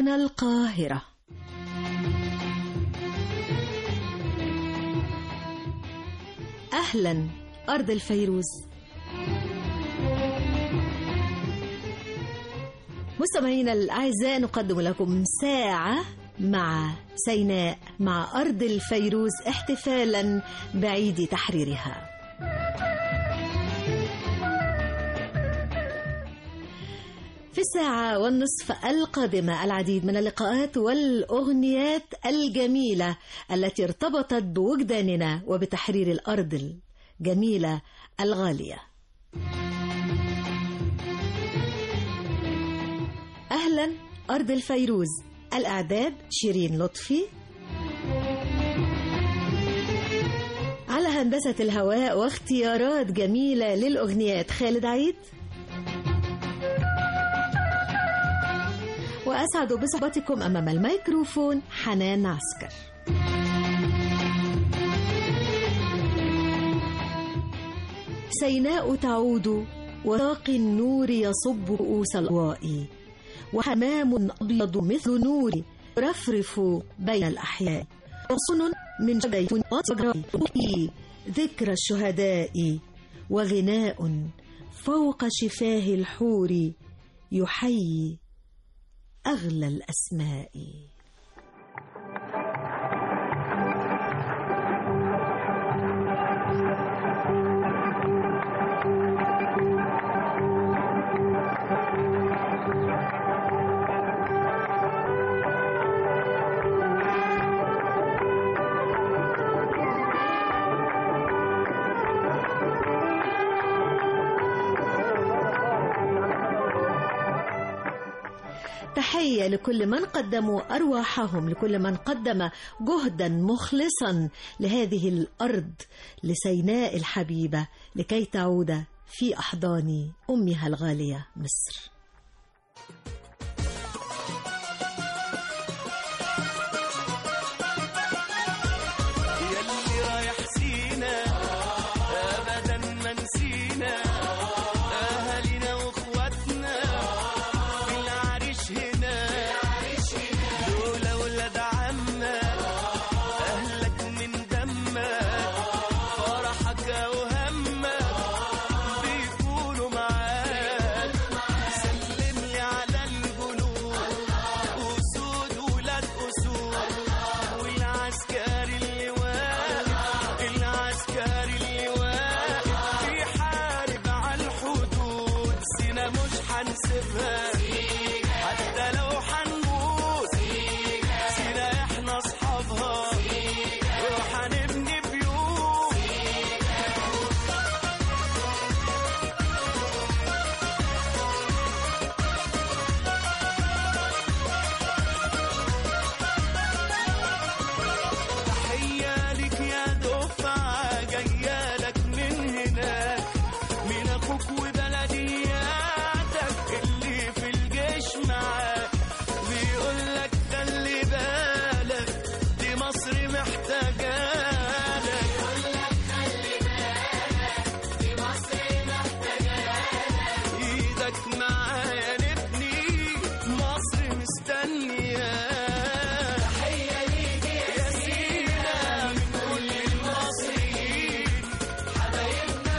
هنا القاهرة أهلا أرض الفيروز مستمعينا الأعزاء نقدم لكم ساعة مع سيناء مع أرض الفيروز احتفالا بعيد تحريرها في الساعة والنصف القادمة العديد من اللقاءات والأغنيات الجميلة التي ارتبطت بوجداننا وبتحرير الأرض الجميلة الغالية أهلا أرض الفيروز الإعداد شيرين لطفي على هندسة الهواء واختيارات جميلة للأغنيات خالد عيد وأسعد بصحبتكم أمام الميكروفون حنان عسكر سيناء تعود وساقي النور يصب رؤوس الأضواء وحمام أبيض مثل نور يرفرف بين الأحياء غصن من شبيت وصدري ذكرى الشهداء وغناء فوق شفاه الحور يحيي أغلى الأسماء تحية لكل من قدموا أرواحهم لكل من قدم جهدا مخلصا لهذه الأرض لسيناء الحبيبة لكي تعود في أحضان أمها الغالية مصر يلي رايح سينا ابدا ما نسينا اهالينا واخواتنا في العريش هنا دول ولاد عمك اهلك من دمك فرحك وهمك بيكونوا معاك سلم لي على الجنود اسود ولاد اسود والعسكري اللي واقف العسكري اللي واقف بيحارب على الحدود سينا مش هنسيبها حتى لو هنموت سينا احنا اصحابها وهنبني بيوت تحية لك يا دفعة جاية لك من هناك من أخوك وبلدياتك اللي في الجيش معاك بيقول لك خلي بالك دي مصر محتاجالك ايدك معايا نبني مصر مستنياك يا سينا من كل المصريين حبايبنا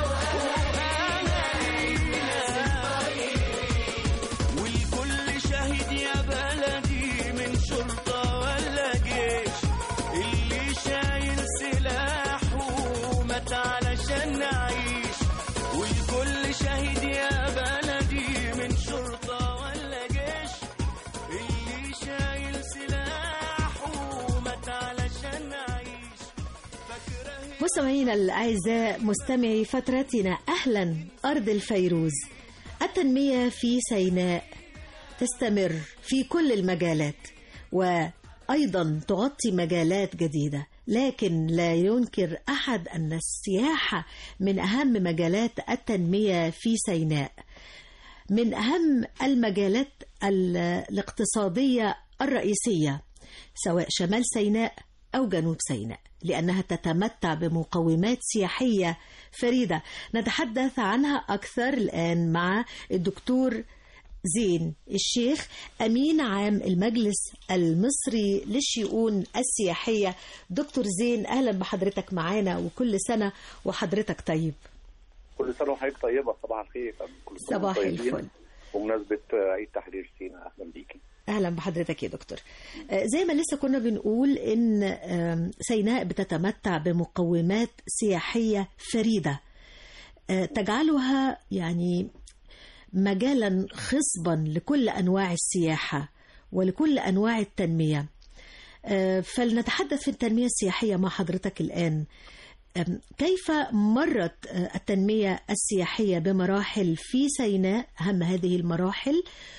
وأهالينا والكل شهيد يا بلدي من شرطة ولا جيش اللي شايل سلاحه مات علشان نعيش والكل شهيد يا بلدي من شرطة ولا جيش اللي شايل سلاحه مات علشان نعيش فاكره مستمعينا الأعزاء مستمعي فترتنا أهلا أرض الفيروز التنمية في سيناء تستمر في كل المجالات وأيضا تغطي مجالات جديدة لكن لا ينكر أحد أن السياحة من أهم مجالات التنمية في سيناء من أهم المجالات ال- الاقتصادية الرئيسية سواء شمال سيناء أو جنوب سيناء لأنها تتمتع بمقومات سياحية فريدة نتحدث عنها أكثر الآن مع الدكتور زين الشيخ أمين عام المجلس المصري للشؤون السياحية دكتور زين أهلا بحضرتك معانا وكل سنة وحضرتك طيب كل سنه وحضرتك طيبه صباح الخير كل سنة صباح طيبين. الفل. بمناسبه عيد تحرير سيناء اهلا بيكي اهلا بحضرتك يا دكتور آه، زي ما لسه كنا بنقول ان آم، سيناء بتتمتع بمقومات سياحيه فريده آه، تجعلها يعني مجالا خصبا لكل انواع السياحه ولكل انواع التنميه آه، فلنتحدث في التنميه السياحيه مع حضرتك الان أم، كيف مرت آه، التنمية السياحية بمراحل في سيناء أهم هذه المراحل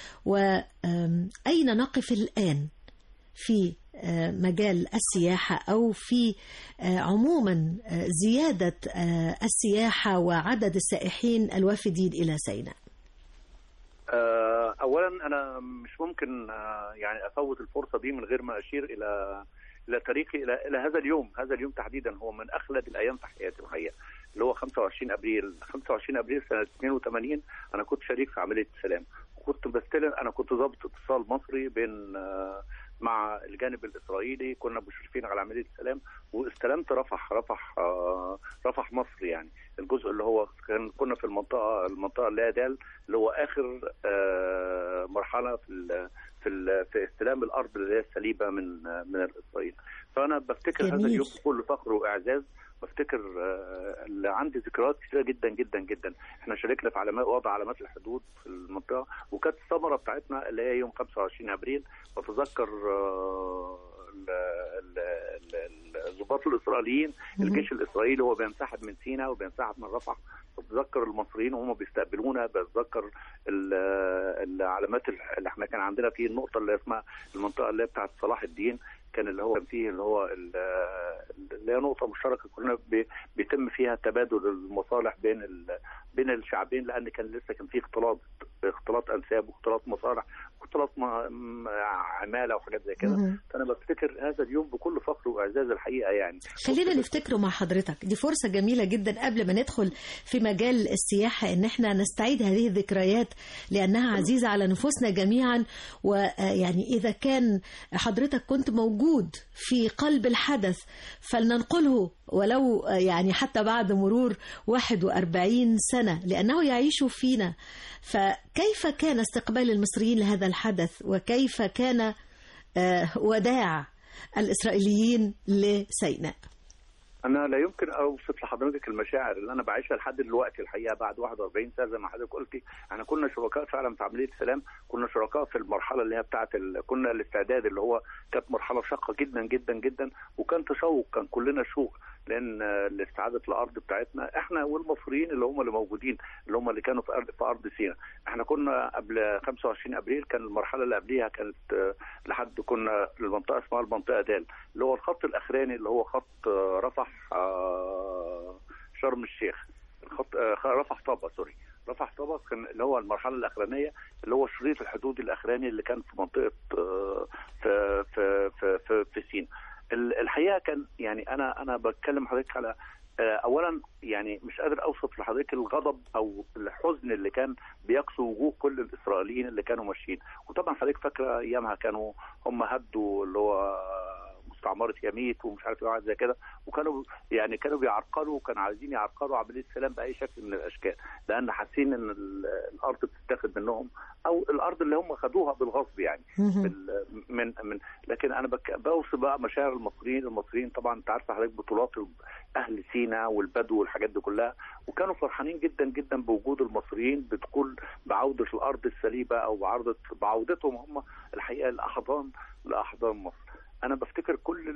وأين نقف الآن في آه، مجال السياحة أو في آه، عموما آه، زيادة آه، السياحة وعدد السائحين الوافدين إلى سيناء آه، اولا انا مش ممكن آه، يعني افوت الفرصه دي من غير ما اشير الى الى تاريخي الى الى هذا اليوم هذا اليوم تحديدا هو من اخلد الايام في حياتي الحقيقه اللي هو 25 ابريل 25 ابريل سنه 82 انا كنت شريك في عمليه السلام كنت بستلم انا كنت ضابط اتصال مصري بين آه، مع الجانب الاسرائيلي كنا مشرفين على عمليه السلام واستلمت رفح رفح آه، رفح مصر يعني الجزء اللي هو كان كنا في المنطقه المنطقه اللي هي دال اللي هو اخر آه، مرحله في ال في ال في استلام الارض اللي هي السليبه من آه، من الاسرائيل فانا بفتكر هذا جميل. اليوم بكل فخر واعزاز بفتكر آه، اللي عندي ذكريات كثيره جدا جدا جدا احنا شاركنا في علامات وضع علامات الحدود في المنطقه وكانت الثمره بتاعتنا اللي هي يوم 25 ابريل بتذكر آه، ال- ال- ال- الضباط الاسرائيليين مهم. الجيش الاسرائيلي هو بينسحب من سيناء وبينسحب من رفح بتذكر المصريين وهم بيستقبلونا بتذكر ال- العلامات اللي احنا كان عندنا في النقطه اللي اسمها المنطقه اللي هي بتاعت صلاح الدين كان اللي هو كان فيه اللي هو ال- اللي هي نقطه مشتركه كلنا بي- بيتم فيها تبادل المصالح بين ال- بين الشعبين لان كان لسه كان فيه اختلاط اختلاط انساب واختلاط مصالح واختلاط م- م- عماله وحاجات زي كده مهم. فانا بفتكر هذا اليوم بكل فخر واعزاز الحقيقه يعني خلينا نفتكره مع حضرتك دي فرصة جميلة جدا قبل ما ندخل في مجال السياحة ان احنا نستعيد هذه الذكريات لانها عزيزة على نفوسنا جميعا ويعني اذا كان حضرتك كنت موجود في قلب الحدث فلننقله ولو آه، يعني حتى بعد مرور 41 سنة لأنه يعيش فينا فكيف كان استقبال المصريين لهذا الحدث وكيف كان آه، وداع الإسرائيليين لسيناء انا لا يمكن اوصف لحضرتك المشاعر اللي انا بعيشها لحد دلوقتي الحقيقه بعد 41 سنه زي ما حضرتك قلتي احنا كنا شركاء فعلا في عمليه السلام كنا شركاء في المرحله اللي هي بتاعه ال... كنا الاستعداد اللي هو كانت مرحله شاقه جدا جدا جدا وكان تشوق كان كلنا شوق لان آه، لاستعاده الارض بتاعتنا احنا والمصريين اللي هم اللي موجودين اللي هم اللي كانوا في ارض في ارض سيناء احنا كنا قبل 25 ابريل كان المرحله اللي قبليها كانت آه، لحد كنا المنطقه اسمها المنطقه دال اللي هو الخط الاخراني اللي هو خط آه، رفح آه، شرم الشيخ الخط آه، رفح طابا سوري رفح طابا كان اللي هو المرحله الاخرانيه اللي هو شريط الحدود الاخراني اللي كان في منطقه آه، في في في في, في سينا ال- الحقيقه كان يعني انا انا بتكلم حضرتك على آه، اولا يعني مش قادر اوصف لحضرتك الغضب او الحزن اللي كان بيقسو وجوه كل الاسرائيليين اللي كانوا ماشيين وطبعا حضرتك فاكره ايامها كانوا هم هدوا اللي هو مستعمره يميت ومش عارف ايه وحاجات زي كده وكانوا يعني كانوا بيعرقلوا وكانوا عايزين يعرقلوا عمليه السلام باي شكل من الاشكال لان حاسين ان ال- الارض بتتاخد منهم او الارض اللي هم خدوها بالغصب يعني مهم. بال- من من لكن انا بك بوصف بقى مشاعر المصريين المصريين طبعا انت عارفه حضرتك بطولات اهل سينا والبدو والحاجات دي كلها وكانوا فرحانين جدا جدا بوجود المصريين بدخول بعوده الارض السليبه او بعوده بعودتهم هم الحقيقه لاحضان لاحضان مصر انا بفتكر كل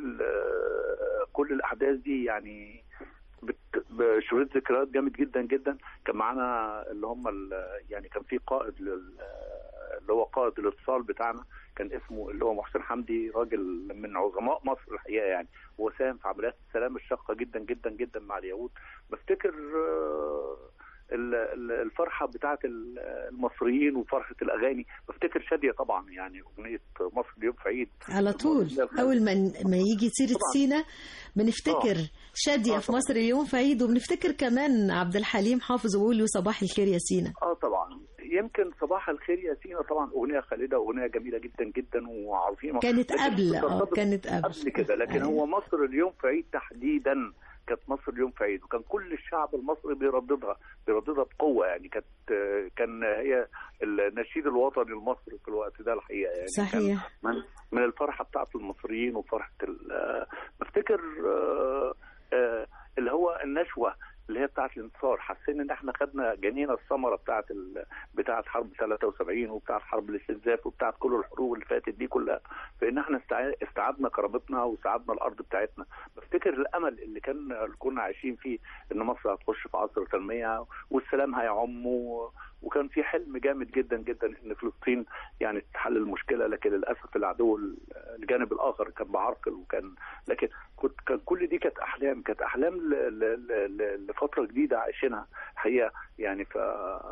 ال- كل الاحداث دي يعني بت- بشريط ذكريات جامد جدا جدا كان معانا اللي هم ال- يعني كان في قائد لل- اللي هو قائد الاتصال بتاعنا كان اسمه اللي هو محسن حمدي راجل من عظماء مصر الحقيقه يعني هو ساهم في عمليات السلام الشاقه جدا جدا جدا مع اليهود بفتكر آه، ال- ال- الفرحه بتاعت ال- المصريين وفرحه الاغاني بفتكر شاديه طبعا يعني اغنيه مصر اليوم في عيد على طول اول ما ما يجي سيره طبعاً. سينا بنفتكر آه. شاديه آه في طبعاً. مصر اليوم في عيد وبنفتكر كمان عبد الحليم حافظ وقول له صباح الخير يا سينا اه طبعا يمكن صباح الخير يا سينا طبعا اغنيه خالده واغنيه جميله جدا جدا وعظيمه كانت لكن قبل اه ترتبط كانت قبل قبل كده لكن أيوة. هو مصر اليوم في عيد تحديدا كانت مصر اليوم في عيد وكان كل الشعب المصري بيرددها بيرددها بقوه يعني كانت كان هي النشيد الوطني المصري في الوقت ده الحقيقه يعني كان صحيح من, من الفرحه بتاعت المصريين وفرحه ال- آه، بفتكر آه، آه، اللي هو النشوه اللي هي بتاعت الانتصار حسينا ان احنا خدنا جنينا الثمره بتاعت ال... بتاعت حرب 73 وبتاعت حرب الاستنزاف وبتاعت كل الحروب اللي فاتت دي كلها فان احنا استع... استعدنا كرامتنا واستعدنا الارض بتاعتنا بفتكر الامل اللي كان اللي كنا عايشين فيه ان مصر هتخش في عصر تنميه والسلام هيعم و... وكان في حلم جامد جدا جدا ان فلسطين يعني تحل المشكله لكن للاسف العدو ال- الجانب الاخر كان بعرقل وكان لكن كنت كان كل دي كانت احلام كانت احلام ل... ل... ل... لفتره جديده عايشينها حقيقه يعني ف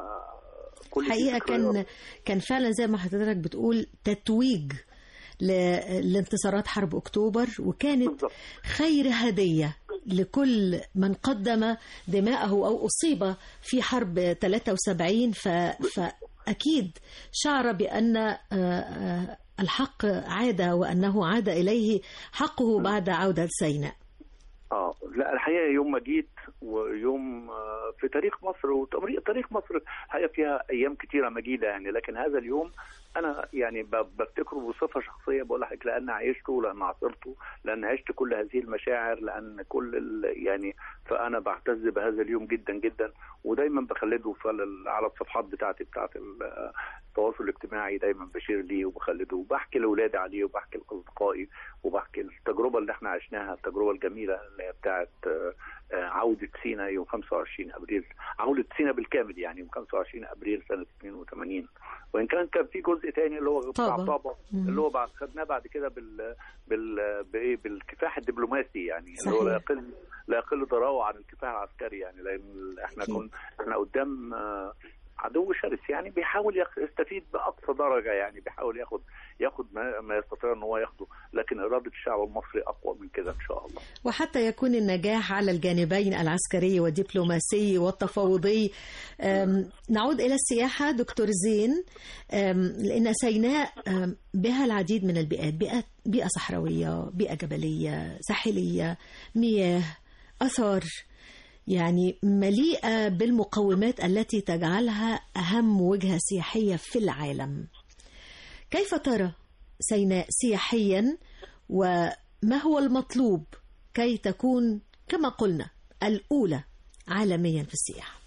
كل دي حقيقة ذكريات. كان كان فعلا زي ما حضرتك بتقول تتويج ل- لانتصارات حرب أكتوبر وكانت بالظبط خير هدية لكل من قدم دماءه أو أصيب في حرب 73 ف... فأكيد شعر بأن آه، آه، الحق عاد وأنه عاد إليه حقه بعد عودة سيناء اه لا الحقيقه يوم ما جيت ويوم آه، في تاريخ مصر وتاريخ تاريخ مصر الحقيقه فيها ايام كتيره مجيده يعني لكن هذا اليوم انا يعني ب- بفتكره بصفه شخصيه بقول لحضرتك لان عشته لان عاصرته لان عشت كل هذه المشاعر لان كل ال- يعني فانا بعتز بهذا اليوم جدا جدا ودايما بخلده في ال- على الصفحات بتاعتي بتاعت ال- التواصل الاجتماعي دايما بشير ليه وبخلده وبحكي لاولادي عليه وبحكي لاصدقائي وبحكي التجربه اللي احنا عشناها التجربه الجميله اللي هي بتاعت آه، آه، عوده سينا يوم 25 ابريل عوده سينا بالكامل يعني يوم 25 ابريل سنه 82 وان كان كان في جزء تاني اللي هو بتاع طابة. طابه مم. اللي هو بعد خدناه بعد كده بال بال بايه بالكفاح الدبلوماسي يعني اللي هو لا صحيح. يقل لا يقل ضراوه عن الكفاح العسكري يعني لان احنا أكيد. كنا احنا قدام آه، عدو شرس يعني بيحاول يخ- يستفيد باقصى درجه يعني بيحاول ياخد ياخد ما, ما يستطيع ان هو ياخده لكن اراده الشعب المصري اقوى من كده ان شاء الله وحتى يكون النجاح على الجانبين العسكري والدبلوماسي والتفاوضي أم، نعود إلى السياحة دكتور زين أم، لأن سيناء أم، بها العديد من البيئات بيئة, بيئة صحراوية بيئة جبلية ساحلية مياه أثار يعني مليئة بالمقومات التي تجعلها أهم وجهة سياحية في العالم كيف ترى سيناء سياحيا وما هو المطلوب كي تكون كما قلنا الأولى عالميا في السياحة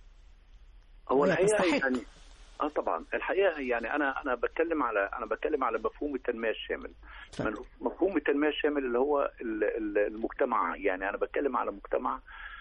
هو وهي الحقيقه تستحق. يعني اه طبعا الحقيقه يعني انا انا بتكلم على انا بتكلم على مفهوم التنميه الشامل اتفضل. مفهوم التنميه الشامل اللي هو ال- ال- المجتمع يعني انا بتكلم على مجتمع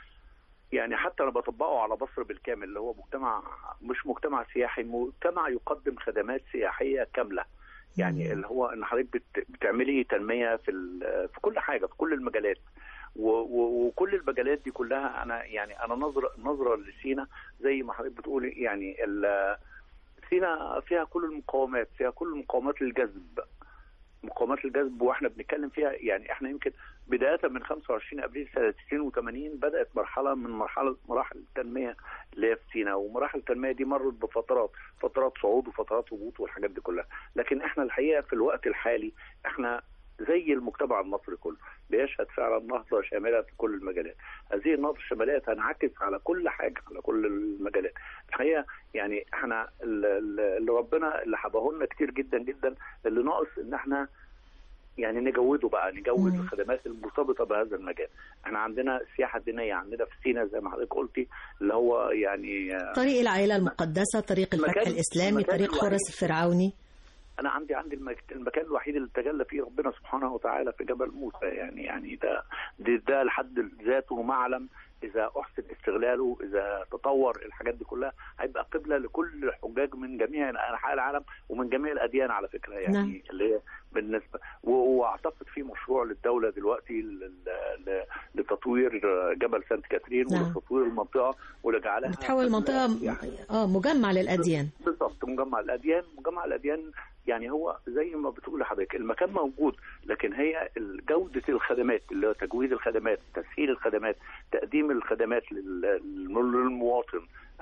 يعني حتى انا بطبقه على مصر بالكامل اللي هو مجتمع مش مجتمع سياحي مجتمع يقدم خدمات سياحيه كامله يعني مم. اللي هو ان حضرتك بت- بتعملي تنميه في ال- في كل حاجه في كل المجالات و- و- وكل المجالات دي كلها انا يعني انا نظره نظره لسينا زي ما حضرتك بتقولي يعني ال- سينا فيها كل المقومات فيها كل المقومات للجذب مقومات الجذب واحنا بنتكلم فيها يعني احنا يمكن بدايه من 25 ابريل سنه 82 بدات مرحله من مرحله مراحل التنميه اللي هي في سينا ومراحل التنميه دي مرت بفترات فترات صعود وفترات هبوط والحاجات دي كلها لكن احنا الحقيقه في الوقت الحالي احنا زي المجتمع المصري كله بيشهد فعلا نهضه شامله في كل المجالات هذه النهضه الشماليه تنعكس على كل حاجه على كل المجالات الحقيقه يعني احنا ال- ال- اللي ربنا اللي حباه لنا كتير جدا جدا اللي ناقص ان احنا يعني نجوده بقى نجود مم. الخدمات المرتبطه بهذا المجال احنا عندنا السياحه الدينيه عندنا في سينا زي ما حضرتك قلتي اللي هو يعني آه، طريق العائلة المقدسة طريق الفتح المكان- الإسلامي المكان طريق الوحيد. حورس الفرعوني انا عندي عندي المك- المكان الوحيد اللي تجلى فيه ربنا سبحانه وتعالى في جبل موسى يعني يعني ده ده, ده لحد ذاته معلم اذا احسن استغلاله اذا تطور الحاجات دي كلها هيبقى قبله لكل الحجاج من جميع انحاء العالم ومن جميع الاديان على فكره يعني نعم. اللي هي بالنسبه و- واعتقد في مشروع للدوله دلوقتي ل- ل- لتطوير جبل سانت كاترين نعم. ولتطوير المنطقه ولجعلها بتحول المنطقة يعني اه مجمع للأديان بالظبط مجمع الاديان مجمع الاديان يعني هو زي ما بتقول لحضرتك المكان موجود لكن هي ال- جوده الخدمات اللي هو تجويد الخدمات تسهيل الخدمات تقديم الخدمات لل- للمواطن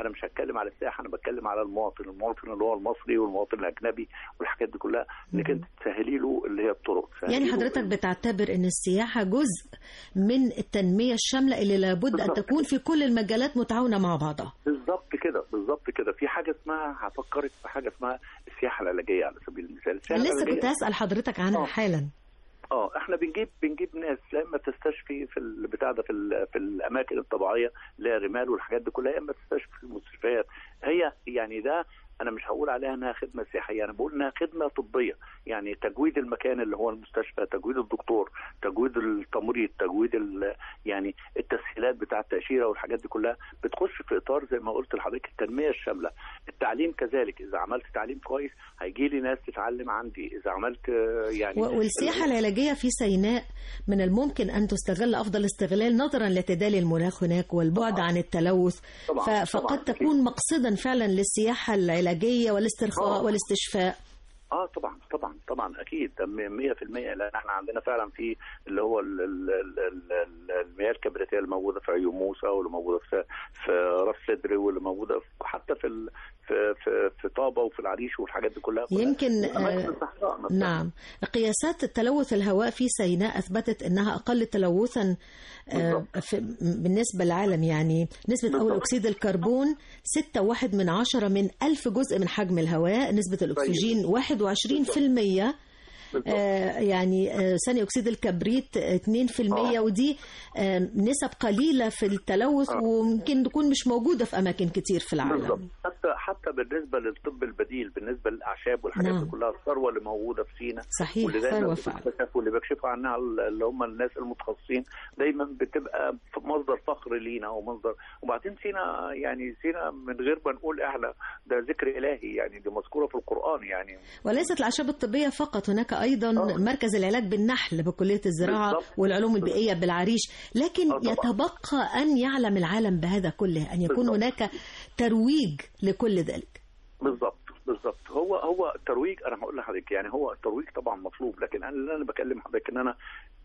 انا مش هتكلم على السائح انا بتكلم على المواطن المواطن اللي هو المصري والمواطن الاجنبي والحاجات دي كلها انك انت تسهلي له اللي هي الطرق تسهلي يعني له حضرتك بتعتبر ان السياحة جزء من التنمية الشاملة اللي لابد ان بالضبط. تكون في كل المجالات متعاونة مع بعضها بالظبط كده بالظبط كده في حاجه اسمها هفكرك في حاجه اسمها السياحه العلاجيه على سبيل المثال السياحه لسه العلاجية- كنت اسأل حضرتك عنها آه. حالا اه احنا بنجيب بنجيب ناس يا اما تستشفي في البتاع ده في ال- في الاماكن الطبيعيه اللي هي الرمال والحاجات دي كلها يا اما تستشفي في المستشفيات هي يعني ده انا مش هقول عليها انها خدمه سياحيه انا بقول انها خدمه طبيه يعني تجويد المكان اللي هو المستشفى تجويد الدكتور تجويد التمريض تجويد ال- يعني التسهيلات بتاع التاشيره والحاجات دي كلها بتخش في اطار زي ما قلت لحضرتك التنميه الشامله التعليم كذلك اذا عملت تعليم كويس هيجي لي ناس تتعلم عندي اذا عملت آه، يعني و- والسياحة العلاجية في سيناء من الممكن أن تستغل أفضل استغلال نظرا لاعتدال المناخ هناك والبعد طبعاً. عن التلوث طبعاً، ف- فقد طبعاً، أكيد. تكون مقصدا فعلا للسياحة العلاجية والاسترخاء آه. والاستشفاء اه طبعا طبعا طبعا اكيد ده 100% لان احنا عندنا فعلا في اللي هو ال- ال- ال- ال- ال- المياه الكبريتيه اللي موجوده في عيون موسى واللي موجوده في في راس سدر واللي موجوده في حتى في ال- في في, في طابه وفي العريش والحاجات دي كلها كلها يمكن، أماكن آه، الصحراء نفسها. نعم قياسات التلوث الهواء في سيناء أثبتت أنها أقل تلوثا آه، بالضبط. في بالنسبة للعالم يعني نسبة أول بالضبط. أكسيد الكربون 6.1 من عشرة من ألف جزء من حجم الهواء نسبة الأكسجين 21% بالضبط. آه، يعني آه، ثاني اكسيد الكبريت آه، 2% آه. ودي آه، نسب قليله في التلوث آه. وممكن تكون مش موجوده في اماكن كتير في بالظبط العالم حتى حتى بالنسبه للطب البديل بالنسبه للاعشاب والحاجات نعم. دي كلها الثروه اللي موجوده في سينا صحيح واللي دايما ثروه فعلا بتكتشف واللي بيكشفوا عنها اللي هم الناس المتخصصين دايما بتبقى مصدر فخر لينا ومصدر وبعدين سينا يعني سينا من غير ما نقول احنا ده ذكر الهي يعني دي مذكوره في القران يعني وليست الاعشاب الطبيه فقط هناك ايضا آه. مركز العلاج بالنحل بكليه الزراعه بالضبط. والعلوم البيئيه بالعريش لكن آه طبعا. يتبقى ان يعلم العالم بهذا كله ان يكون بالضبط. هناك ترويج لكل ذلك بالظبط بالظبط هو هو الترويج انا هقول لحضرتك يعني هو الترويج طبعا مطلوب لكن انا اللي انا بكلم حضرتك ان انا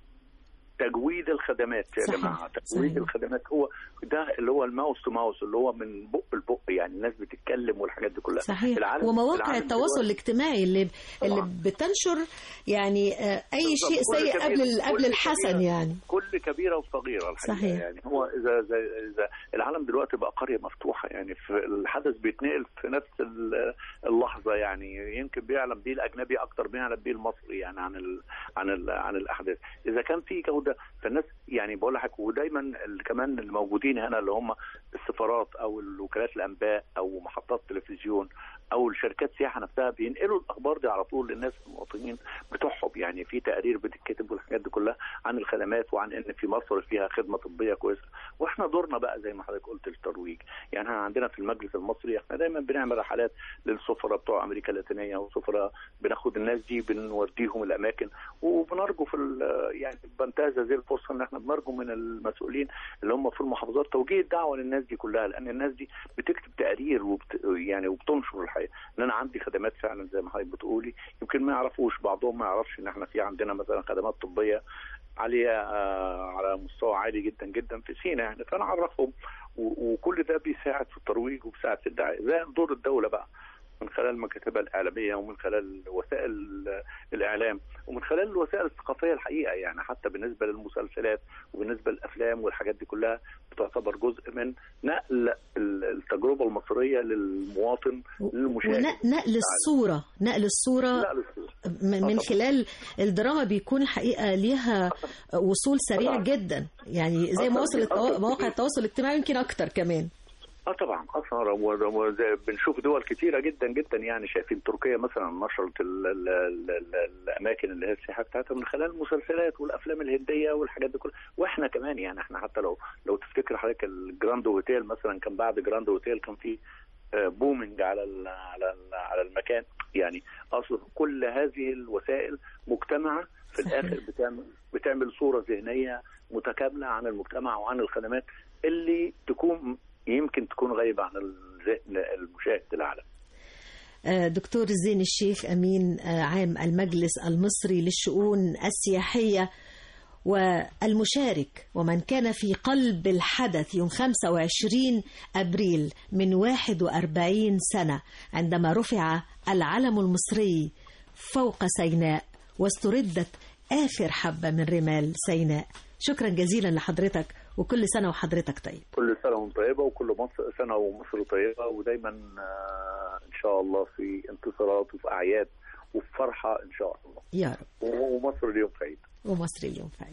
تجويد الخدمات يا صحيح، جماعه تجويد صحيح. الخدمات هو ده اللي هو الماوس تو ماوس اللي هو من بق لبق يعني الناس بتتكلم والحاجات دي كلها صحيح العالم- ومواقع العالم التواصل دلوقتي- الاجتماعي اللي اللي طبعاً. بتنشر يعني آه، اي بالضبط. شيء كل سيء كبيرة- قبل ال- قبل كل الحسن كبيرة- يعني كل كبيره وصغيره الحقيقه صحيح. يعني هو اذا اذا اذا العالم دلوقتي بقى قريه مفتوحه يعني في الحدث بيتنقل في نفس ال- اللحظه يعني يمكن بيعلم بيه الاجنبي اكتر ما يعلم بيه المصري يعني عن ال عن ال عن الاحداث اذا كان في جوده فالناس يعني بقول لحضرتك ودايما ال- كمان الموجودين هنا اللي هم السفارات او الوكالات الانباء او محطات تلفزيون او الشركات سياحه نفسها بينقلوا الاخبار دي على طول للناس المواطنين بتوعهم يعني في تقارير بتتكتب والحاجات دي كلها عن الخدمات وعن ان في مصر فيها خدمه طبيه كويسه واحنا دورنا بقى زي ما حضرتك قلت الترويج يعني احنا عندنا في المجلس المصري احنا دايما بنعمل رحلات للسفراء بتوع امريكا اللاتينيه والسفراء بناخد الناس دي بنوديهم الاماكن وبنرجو في ال- يعني بنتهز هذه الفرصه ان احنا بنرجو من المسؤولين اللي هم في المحافظات توجيه الدعوه للناس دي كلها لان الناس دي بتكتب تقارير وبت يعني وبتنشر الحقيقه ان انا عندي خدمات فعلا زي ما حضرتك بتقولي يمكن ما يعرفوش بعضهم ما يعرفش ان احنا في عندنا مثلا خدمات طبيه عاليه آه، على مستوى عالي جدا جدا في سينا يعني فانا اعرفهم و- وكل ده بيساعد في الترويج وبيساعد في الدعايه زي دور الدوله بقى من خلال مكاتبها الاعلاميه ومن خلال وسائل الاعلام ومن خلال الوسائل الثقافيه الحقيقه يعني حتى بالنسبه للمسلسلات وبالنسبه للافلام والحاجات دي كلها بتعتبر جزء من نقل ال- التجربه المصريه للمواطن للمشاهد ونقل الصوره نقل الصوره نقل الصورة. من من خلال الدراما بيكون الحقيقه ليها وصول سريع طبعاً. جدا يعني زي ما وصل التوا- مواقع التواصل الاجتماعي يمكن اكتر كمان اه طبعا اثر وزي- بنشوف دول كتيره جدا جدا يعني شايفين تركيا مثلا نشرت ال ال ال ال الاماكن اللي هي السياحه بتاعتها من خلال المسلسلات والافلام الهنديه والحاجات دي كلها واحنا كمان يعني احنا حتى لو لو تفتكر حضرتك الجراند اوتيل مثلا كان بعد جراند اوتيل كان في آه، بومينج على ال على ال على المكان يعني اصل كل هذه الوسائل مجتمعه في صحيح. الاخر بتعمل بتعمل صوره ذهنيه متكامله عن المجتمع وعن الخدمات اللي تكون يمكن تكون غايبه عن الذهن المشاهد العالم آه، دكتور زين الشيخ أمين آه، عام المجلس المصري للشؤون السياحية والمشارك ومن كان في قلب الحدث يوم 25 أبريل من 41 سنة عندما رفع العلم المصري فوق سيناء واستردت آخر حبة من رمال سيناء شكرا جزيلا لحضرتك وكل سنة وحضرتك طيب كل سنه وانت طيبه وكل مصر سنه ومصر طيبه ودايما آه، ان شاء الله في انتصارات وفي اعياد وفي فرحه ان شاء الله يا رب ومصر اليوم سعيد ومصر اليوم سعيد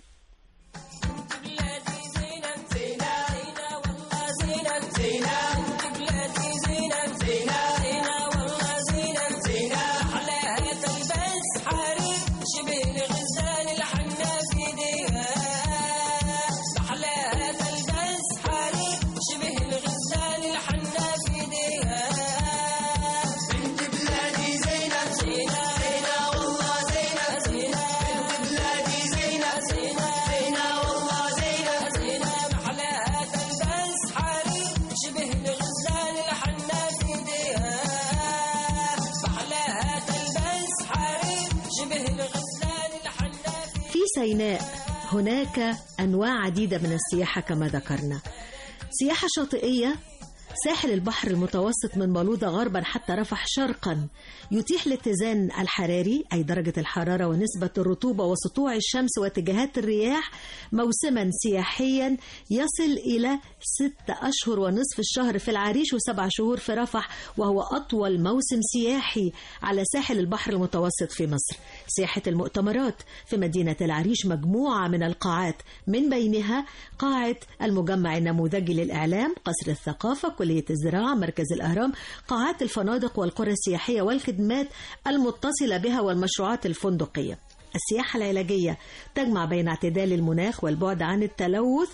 في سيناء هناك أنواع عديدة من السياحة كما ذكرنا سياحة شاطئية ساحل البحر المتوسط من بلوطة غربا حتى رفح شرقا يتيح الاتزان الحراري أي درجة الحرارة ونسبة الرطوبة وسطوع الشمس واتجاهات الرياح موسما سياحيا يصل إلى ست أشهر ونصف الشهر في العريش وسبع شهور في رفح وهو أطول موسم سياحي على ساحل البحر المتوسط في مصر سياحة المؤتمرات في مدينة العريش مجموعة من القاعات من بينها قاعة المجمع النموذجي للإعلام قصر الثقافة كلية الزراعة مركز الأهرام قاعات الفنادق والقرى السياحية والخدمات المتصلة بها والمشروعات الفندقية السياحة العلاجية تجمع بين اعتدال المناخ والبعد عن التلوث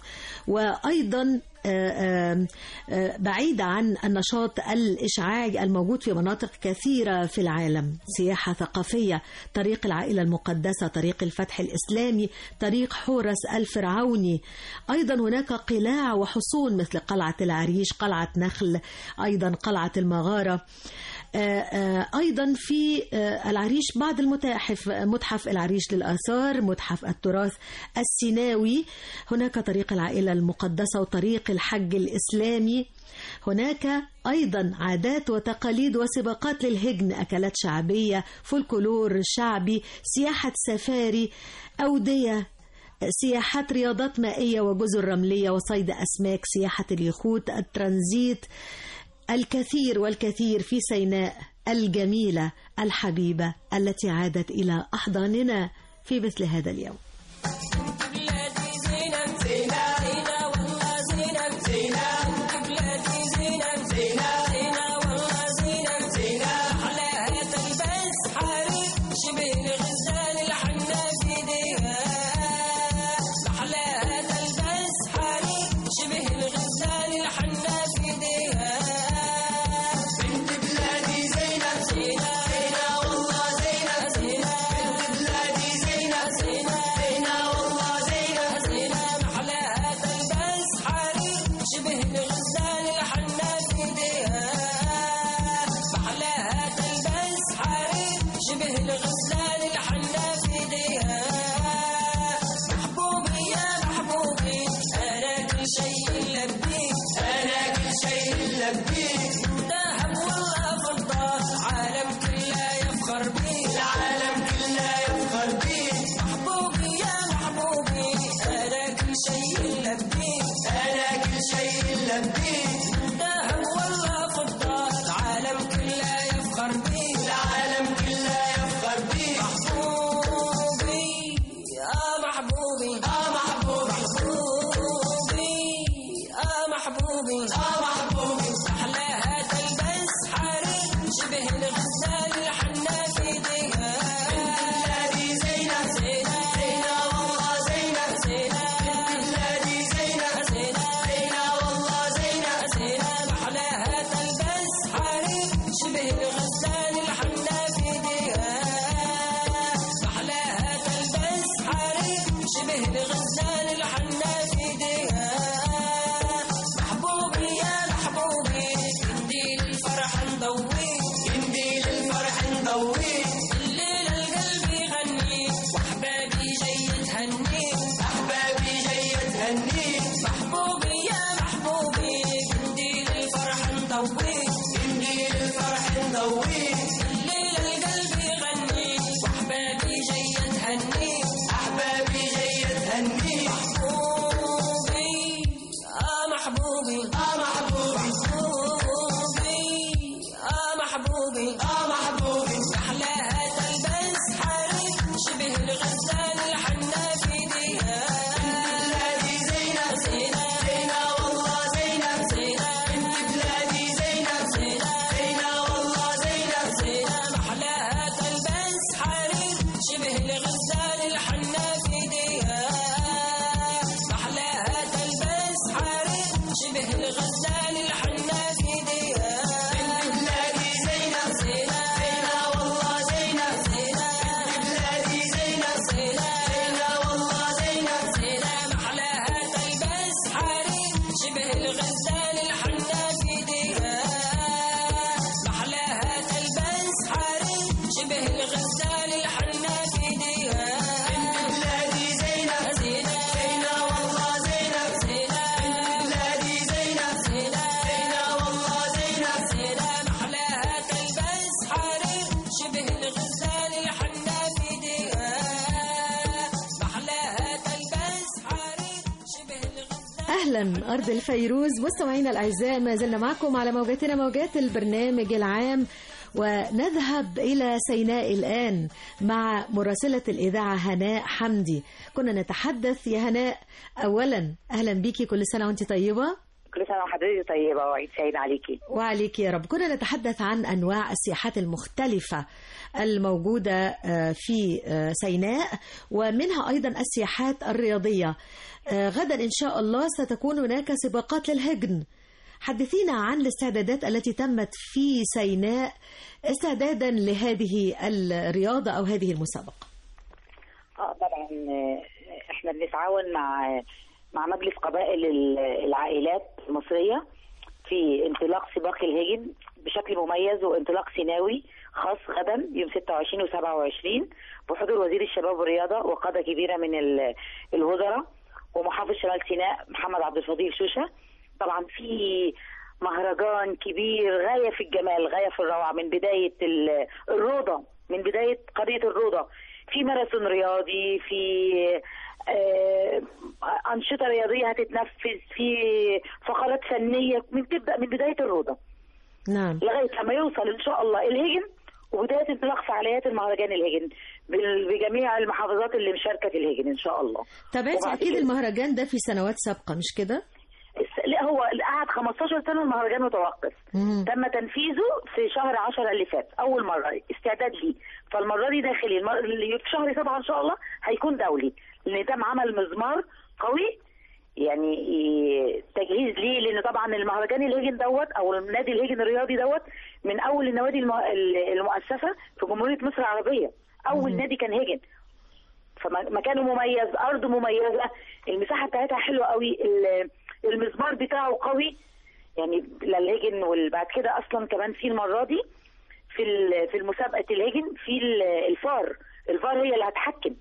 وأيضا آه، آه، آه، بعيدة عن النشاط الإشعاعي الموجود في مناطق كثيرة في العالم سياحة ثقافية طريق العائلة المقدسة طريق الفتح الإسلامي طريق حورس الفرعوني أيضا هناك قلاع وحصون مثل قلعة العريش قلعة نخل أيضا قلعة المغارة آه، آه، أيضا في آه، العريش بعض المتاحف متحف العريش للآثار متحف التراث السيناوي هناك طريق العائلة المقدسة وطريق الحج الإسلامي هناك أيضا عادات وتقاليد وسباقات للهجن أكلات شعبية فولكلور شعبي سياحة سفاري أودية سياحات رياضات مائية وجزر رملية وصيد أسماك سياحة اليخوت الترانزيت الكثير والكثير في سيناء الجميلة الحبيبة التي عادت إلى أحضاننا في مثل هذا اليوم الغزال الحنا في ايديها محلاها تلبس حرير شبه الغزال الحنا في ايديها بنت بلادي زينب زينة زينة والله زينب زينة بنت بلادي زينب زينة زينة والله زينب زينة محلاها تلبس حرير شبه الغزال الحنا في ايديها محلاها تلبس حرير شبه الغزال الحنا في ايديها بنت بلادي زينب زينة زينة والله زينب زينة بنت بلادي زينب زينة زينة والله زينب زينة محلاها تلبس حرير شبه الغزال الحنا في ايديها محلاها تلبس حرير شبه الغزال أهلا أرض الفيروز مستمعينا الأعزاء ما زلنا معكم على موجاتنا موجات البرنامج العام ونذهب إلى سيناء الآن مع مراسلة الإذاعة هناء حمدي كنا نتحدث يا هناء أولا أهلا بيكي كل سنة وأنت طيبة كل سنة وحضرتك طيبة وعيد سعيد عليكي وعليك يا رب كنا نتحدث عن أنواع السياحات المختلفة الموجودة آه، في آه، سيناء ومنها أيضا السياحات الرياضية آه، غدا إن شاء الله ستكون هناك سباقات للهجن حدثينا عن الاستعدادات التي تمت في سيناء استعدادا لهذه الرياضة أو هذه المسابقة اه طبعا آه، احنا بنتعاون مع مع مجلس قبائل ال- العائلات المصرية في انطلاق سباق الهجن بشكل مميز وانطلاق سيناوي خاص غدا يوم 26 و27 بحضور وزير الشباب والرياضة وقادة كبيرة من ال- الوزراء ومحافظ شمال سيناء محمد عبد الفضيل شوشة طبعا في مهرجان كبير غاية في الجمال غاية في الروعة من بداية ال- الروضة من بداية قرية الروضة في ماراثون رياضي في آه، أنشطة رياضية هتتنفذ في فقرات فنية من تبدأ من بداية الروضة نعم لغاية لما يوصل إن شاء الله الهجن وبداية انطلاق فعاليات المهرجان الهجن بال- بجميع المحافظات اللي مشاركة في الهجن إن شاء الله تابعتي وبعد أكيد كده- المهرجان ده في سنوات سابقة مش كده؟ الس- لا هو قعد 15 سنة المهرجان متوقف مم. تم تنفيذه في شهر 10 اللي فات اول مره استعداد ليه فالمره دي داخلي المر... اللي في شهر 7 ان شاء الله هيكون دولي لان تم عمل مزمار قوي يعني إيه، تجهيز ليه لان طبعا المهرجان الهجن دوت او النادي الهجن الرياضي دوت من اول النوادي الم... المؤسسه في جمهوريه مصر العربيه اول نادي كان هجن فمكانه مميز ارض مميزه المساحه بتاعتها حلوه قوي ال- المزمار بتاعه قوي يعني للهجن وبعد كده اصلا كمان في المره دي في ال- في المسابقه الهجن في ال- الفار الفار هي اللي هتحكم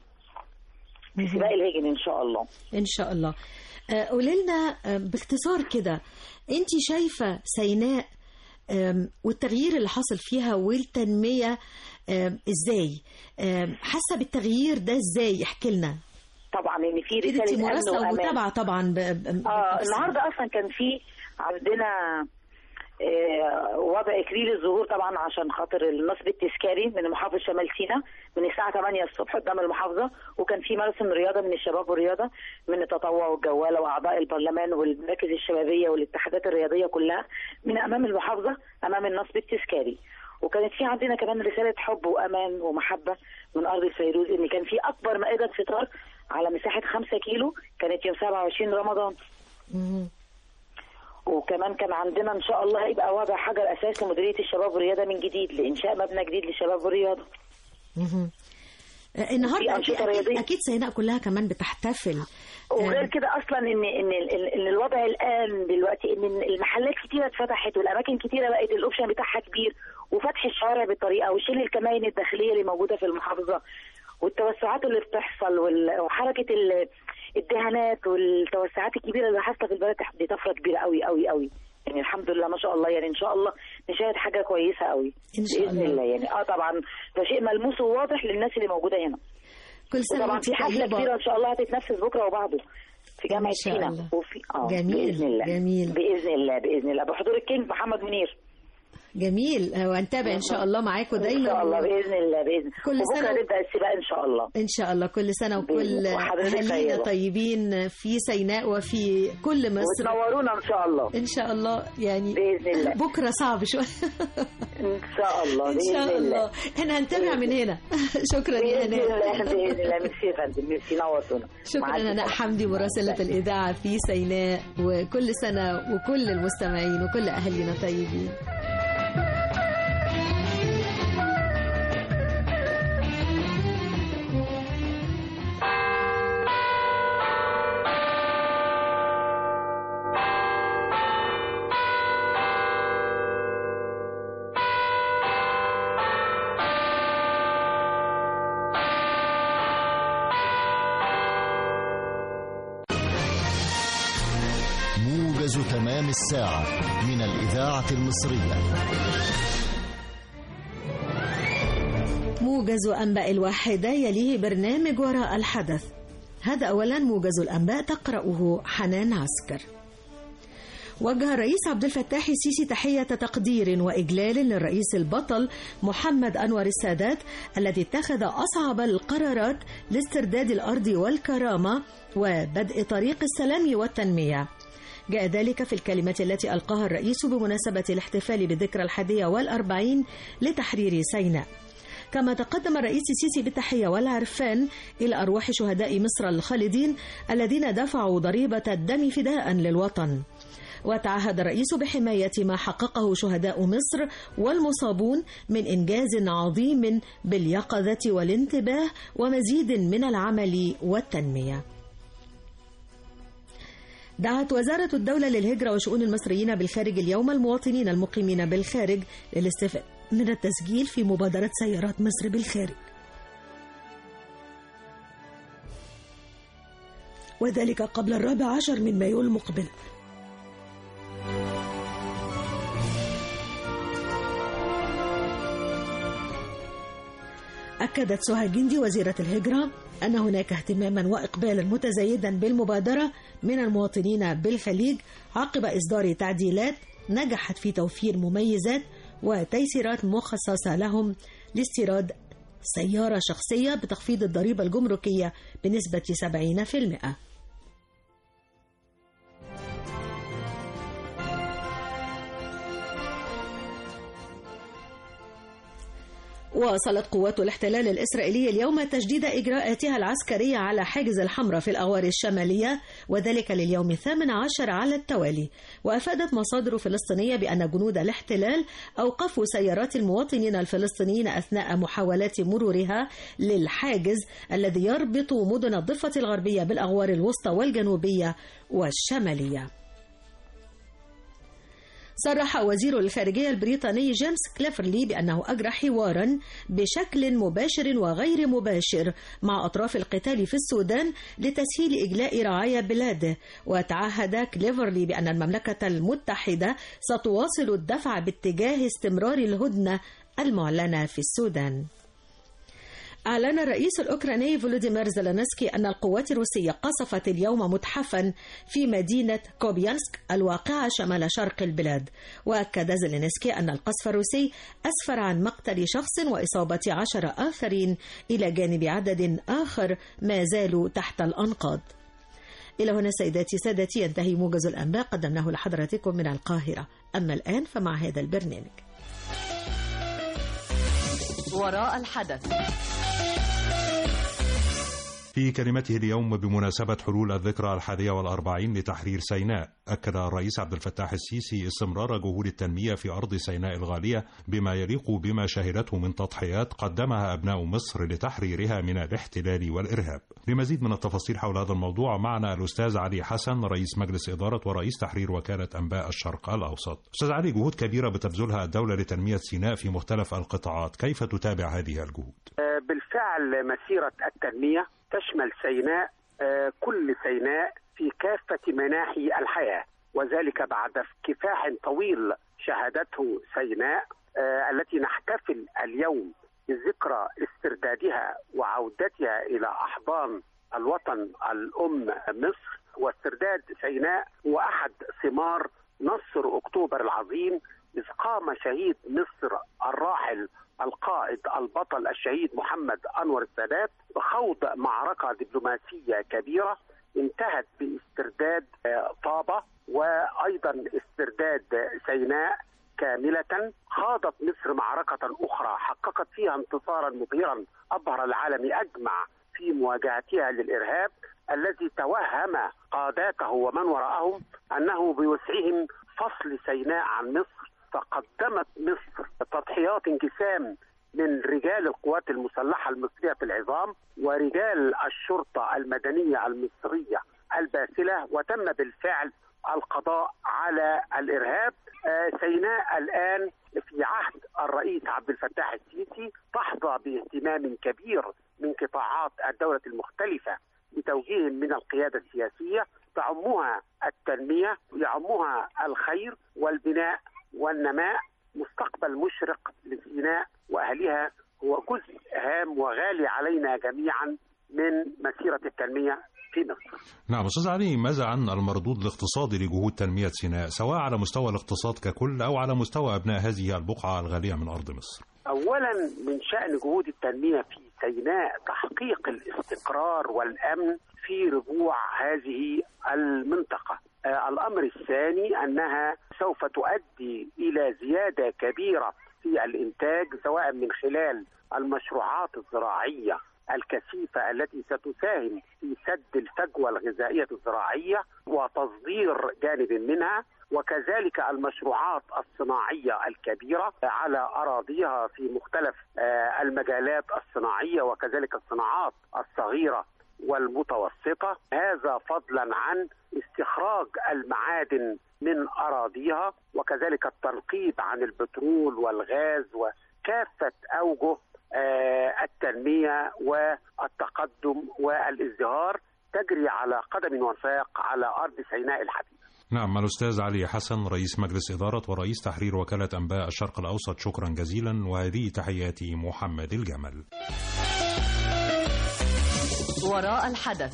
في سباق الهجن ان شاء الله إن شاء الله آه، قولي لنا آه، باختصار كده أنت شايفة سيناء آم، والتغيير اللي حصل فيها والتنمية آم، إزاي آم، حاسة بالتغيير ده إزاي احكي لنا طبعا ان في أكيد رساله أنت امن مراسلة وامان ومتابعة طبعا ب... ب... اه بتفصيل. النهارده اصلا كان في عندنا آه، وضع اكليل الظهور طبعا عشان خاطر النصب التذكاري من محافظ شمال سيناء من الساعه 8 الصبح قدام المحافظه وكان في ماراثون رياضه من الشباب والرياضه من التطوع والجواله واعضاء البرلمان والمراكز الشبابيه والاتحادات الرياضيه كلها من امام المحافظه امام النصب التذكاري وكانت في عندنا كمان رساله حب وامان ومحبه من ارض الفيروز ان كان في اكبر مائده فطار على مساحه 5 كيلو كانت يوم 27 رمضان مهم. وكمان كان عندنا ان شاء الله هيبقى وضع حجر اساس لمديريه الشباب والرياضه من جديد لانشاء مبنى جديد للشباب والرياضه مهم. آه، النهارده في أكيد, أنشطة أكيد, رياضية. أكيد سيناء كلها كمان بتحتفل وغير آه، كده اصلا ان ان ال- ان الوضع الان دلوقتي ان المحلات كتيره اتفتحت والاماكن كتيره بقت الاوبشن بتاعها كبير وفتح الشوارع بالطريقه وشيل الكمائن الداخليه اللي موجوده في المحافظه والتوسعات اللي بتحصل وال- وحركه ال- الدهانات والتوسعات الكبيره اللي حاصله في البلد دي طفره كبيره قوي قوي قوي يعني الحمد لله ما شاء الله يعني ان شاء الله نشاهد حاجه كويسه قوي إن شاء باذن الله. الله يعني اه طبعا ده شيء ملموس وواضح للناس اللي موجوده هنا كل سنة وطبعا وأنت في حفله طيبة. كبيره ان شاء الله هتتنفذ بكره وبعده في جامعه إن شاء سينا الله. وفي اه جميل، باذن الله جميل. باذن الله باذن الله بحضور الكينج محمد منير جميل آه، وهنتابع إن شاء الله معاكم دايما ان شاء الله باذن الله باذن كل وبكره سنة و- نبدا السباق ان شاء الله إن شاء الله كل سنة وكل بإذن- وحضرتك أهالينا طيبة. طيبين في سيناء وفي كل مصر وتنورونا ان شاء الله إن شاء الله يعني بإذن الله. بكرة صعب شوية ان شاء الله ان بإذن شاء الله. الله احنا هنتابع من هنا شكرا يا باذن الله هناء باذن الله ميرسي يا فندم ميرسي نورتونا مع شكرا هناء السلامة. حمدي مراسلة الإذاعة في سيناء وكل سنة وكل المستمعين وكل أهلنا طيبين موجز تمام الساعة من الإذاعة المصرية موجز أنباء الواحدة يليه برنامج وراء الحدث هذا أولا موجز الأنباء تقرأه حنان عسكر وجه الرئيس عبد الفتاح السيسي تحية تقدير وإجلال للرئيس البطل محمد أنور السادات الذي اتخذ أصعب القرارات لاسترداد الأرض والكرامة وبدء طريق السلام والتنمية جاء ذلك في الكلمة التي ألقاها الرئيس بمناسبة الاحتفال بالذكرى الحادية والأربعين لتحرير سيناء كما تقدم الرئيس السيسي بالتحية والعرفان إلى أرواح شهداء مصر الخالدين الذين دفعوا ضريبة الدم فداء للوطن وتعهد الرئيس بحماية ما حققه شهداء مصر والمصابون من إنجاز عظيم باليقظة والانتباه ومزيد من العمل والتنمية دعت وزارة الدولة للهجرة وشؤون المصريين بالخارج اليوم المواطنين المقيمين بالخارج للاستفادة من التسجيل في مبادرة سيارات مصر بالخارج وذلك قبل الرابع عشر من مايو المقبل أكدت سهى جندي وزيرة الهجرة أن هناك اهتماما وإقبالا متزايدا بالمبادرة من المواطنين بالخليج عقب إصدار تعديلات نجحت في توفير مميزات وتيسيرات مخصصة لهم لاستيراد سيارة شخصية بتخفيض الضريبة الجمركية بنسبة 70%. واصلت قوات الاحتلال الإسرائيلي اليوم تجديد إجراءاتها العسكرية على حاجز الحمراء في الأغوار الشمالية وذلك لليوم الثامن عشر على التوالي وأفادت مصادر فلسطينية بأن جنود الاحتلال أوقفوا سيارات المواطنين الفلسطينيين أثناء محاولات مرورها للحاجز الذي يربط مدن الضفة الغربية بالأغوار الوسطى والجنوبية والشمالية صرح وزير الخارجية البريطاني جيمس كليفرلي بأنه أجرى حوارا بشكل مباشر وغير مباشر مع أطراف القتال في السودان لتسهيل إجلاء رعايا بلاده وتعهد كليفرلي بأن المملكة المتحدة ستواصل الدفع باتجاه استمرار الهدنة المعلنة في السودان أعلن الرئيس الأوكراني فولوديمير زيلينسكي أن القوات الروسية قصفت اليوم متحفا في مدينة كوبيانسك الواقعة شمال شرق البلاد وأكد زيلينسكي أن القصف الروسي أسفر عن مقتل شخص وإصابة عشر آخرين إلى جانب عدد آخر ما زالوا تحت الأنقاض إلى هنا سيداتي سادتي ينتهي موجز الأنباء قدمناه لحضراتكم من القاهرة أما الآن فمع هذا البرنامج وراء الحدث في كلمته اليوم بمناسبة حلول الذكرى الحادية والأربعين لتحرير سيناء أكد الرئيس عبد الفتاح السيسي استمرار جهود التنمية في أرض سيناء الغالية بما يليق بما شهدته من تضحيات قدمها أبناء مصر لتحريرها من الاحتلال والإرهاب لمزيد من التفاصيل حول هذا الموضوع معنا الأستاذ علي حسن رئيس مجلس إدارة ورئيس تحرير وكالة أنباء الشرق الأوسط أستاذ علي جهود كبيرة بتبذلها الدولة لتنمية سيناء في مختلف القطاعات كيف تتابع هذه الجهود؟ بالفعل مسيرة التنمية تشمل سيناء آه، كل سيناء في كافة مناحي الحياة وذلك بعد كفاح طويل شهدته سيناء آه، التي نحتفل اليوم بذكرى استردادها وعودتها إلى أحضان الوطن الأم مصر واسترداد سيناء هو أحد ثمار نصر أكتوبر العظيم إذ قام شهيد مصر الراحل القائد البطل الشهيد محمد انور السادات بخوض معركه دبلوماسيه كبيره انتهت باسترداد آه، طابه وايضا استرداد سيناء كاملة خاضت مصر معركة أخرى حققت فيها انتصارا مبهرا أبهر العالم أجمع في مواجهتها للإرهاب الذي توهم قاداته ومن وراءهم أنه بوسعهم فصل سيناء عن مصر فقدمت مصر تضحيات انقسام من رجال القوات المسلحة المصرية في العظام ورجال الشرطة المدنية المصرية الباسلة وتم بالفعل القضاء على الإرهاب آه، سيناء الآن في عهد الرئيس عبد الفتاح السيسي تحظى باهتمام كبير من قطاعات الدولة المختلفة بتوجيه من القيادة السياسية تعمها التنمية يعمها الخير والبناء والنماء مستقبل مشرق لسيناء وأهلها هو جزء هام وغالي علينا جميعا من مسيرة التنمية في مصر نعم أستاذ علي ماذا عن المردود الاقتصادي لجهود تنمية سيناء سواء على مستوى الاقتصاد ككل أو على مستوى أبناء هذه البقعة الغالية من أرض مصر اولا من شان جهود التنميه في سيناء تحقيق الاستقرار والامن في ربوع هذه المنطقه. آه الامر الثاني انها سوف تؤدي الى زياده كبيره في الانتاج سواء من خلال المشروعات الزراعيه الكثيفه التي ستساهم في سد الفجوه الغذائيه الزراعيه وتصدير جانب منها وكذلك المشروعات الصناعيه الكبيره على اراضيها في مختلف آه، المجالات الصناعيه وكذلك الصناعات الصغيره والمتوسطه هذا فضلا عن استخراج المعادن من اراضيها وكذلك التنقيب عن البترول والغاز وكافه اوجه آه، التنميه والتقدم والازدهار تجري على قدم وساق على ارض سيناء الحبيبه نعم الأستاذ علي حسن رئيس مجلس إدارة ورئيس تحرير وكالة أنباء الشرق الأوسط شكرا جزيلا وهذه تحياتي محمد الجمل وراء الحدث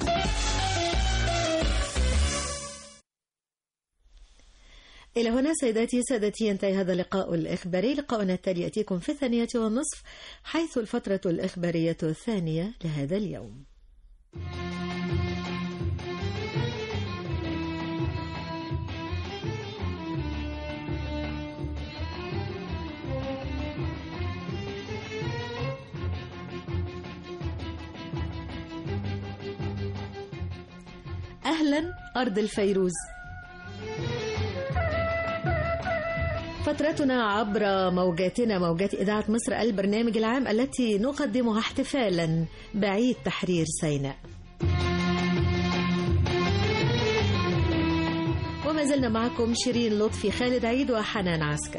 إلى هنا سيداتي سادتي ينتهي هذا اللقاء الإخباري لقاؤنا التالي يأتيكم في الثانية والنصف حيث الفترة الإخبارية الثانية لهذا اليوم أهلا أرض الفيروز فترتنا عبر موجاتنا موجات إذاعة مصر البرنامج العام التي نقدمها احتفالا بعيد تحرير سيناء وما زلنا معكم شيرين لطفي خالد عيد وحنان عسكر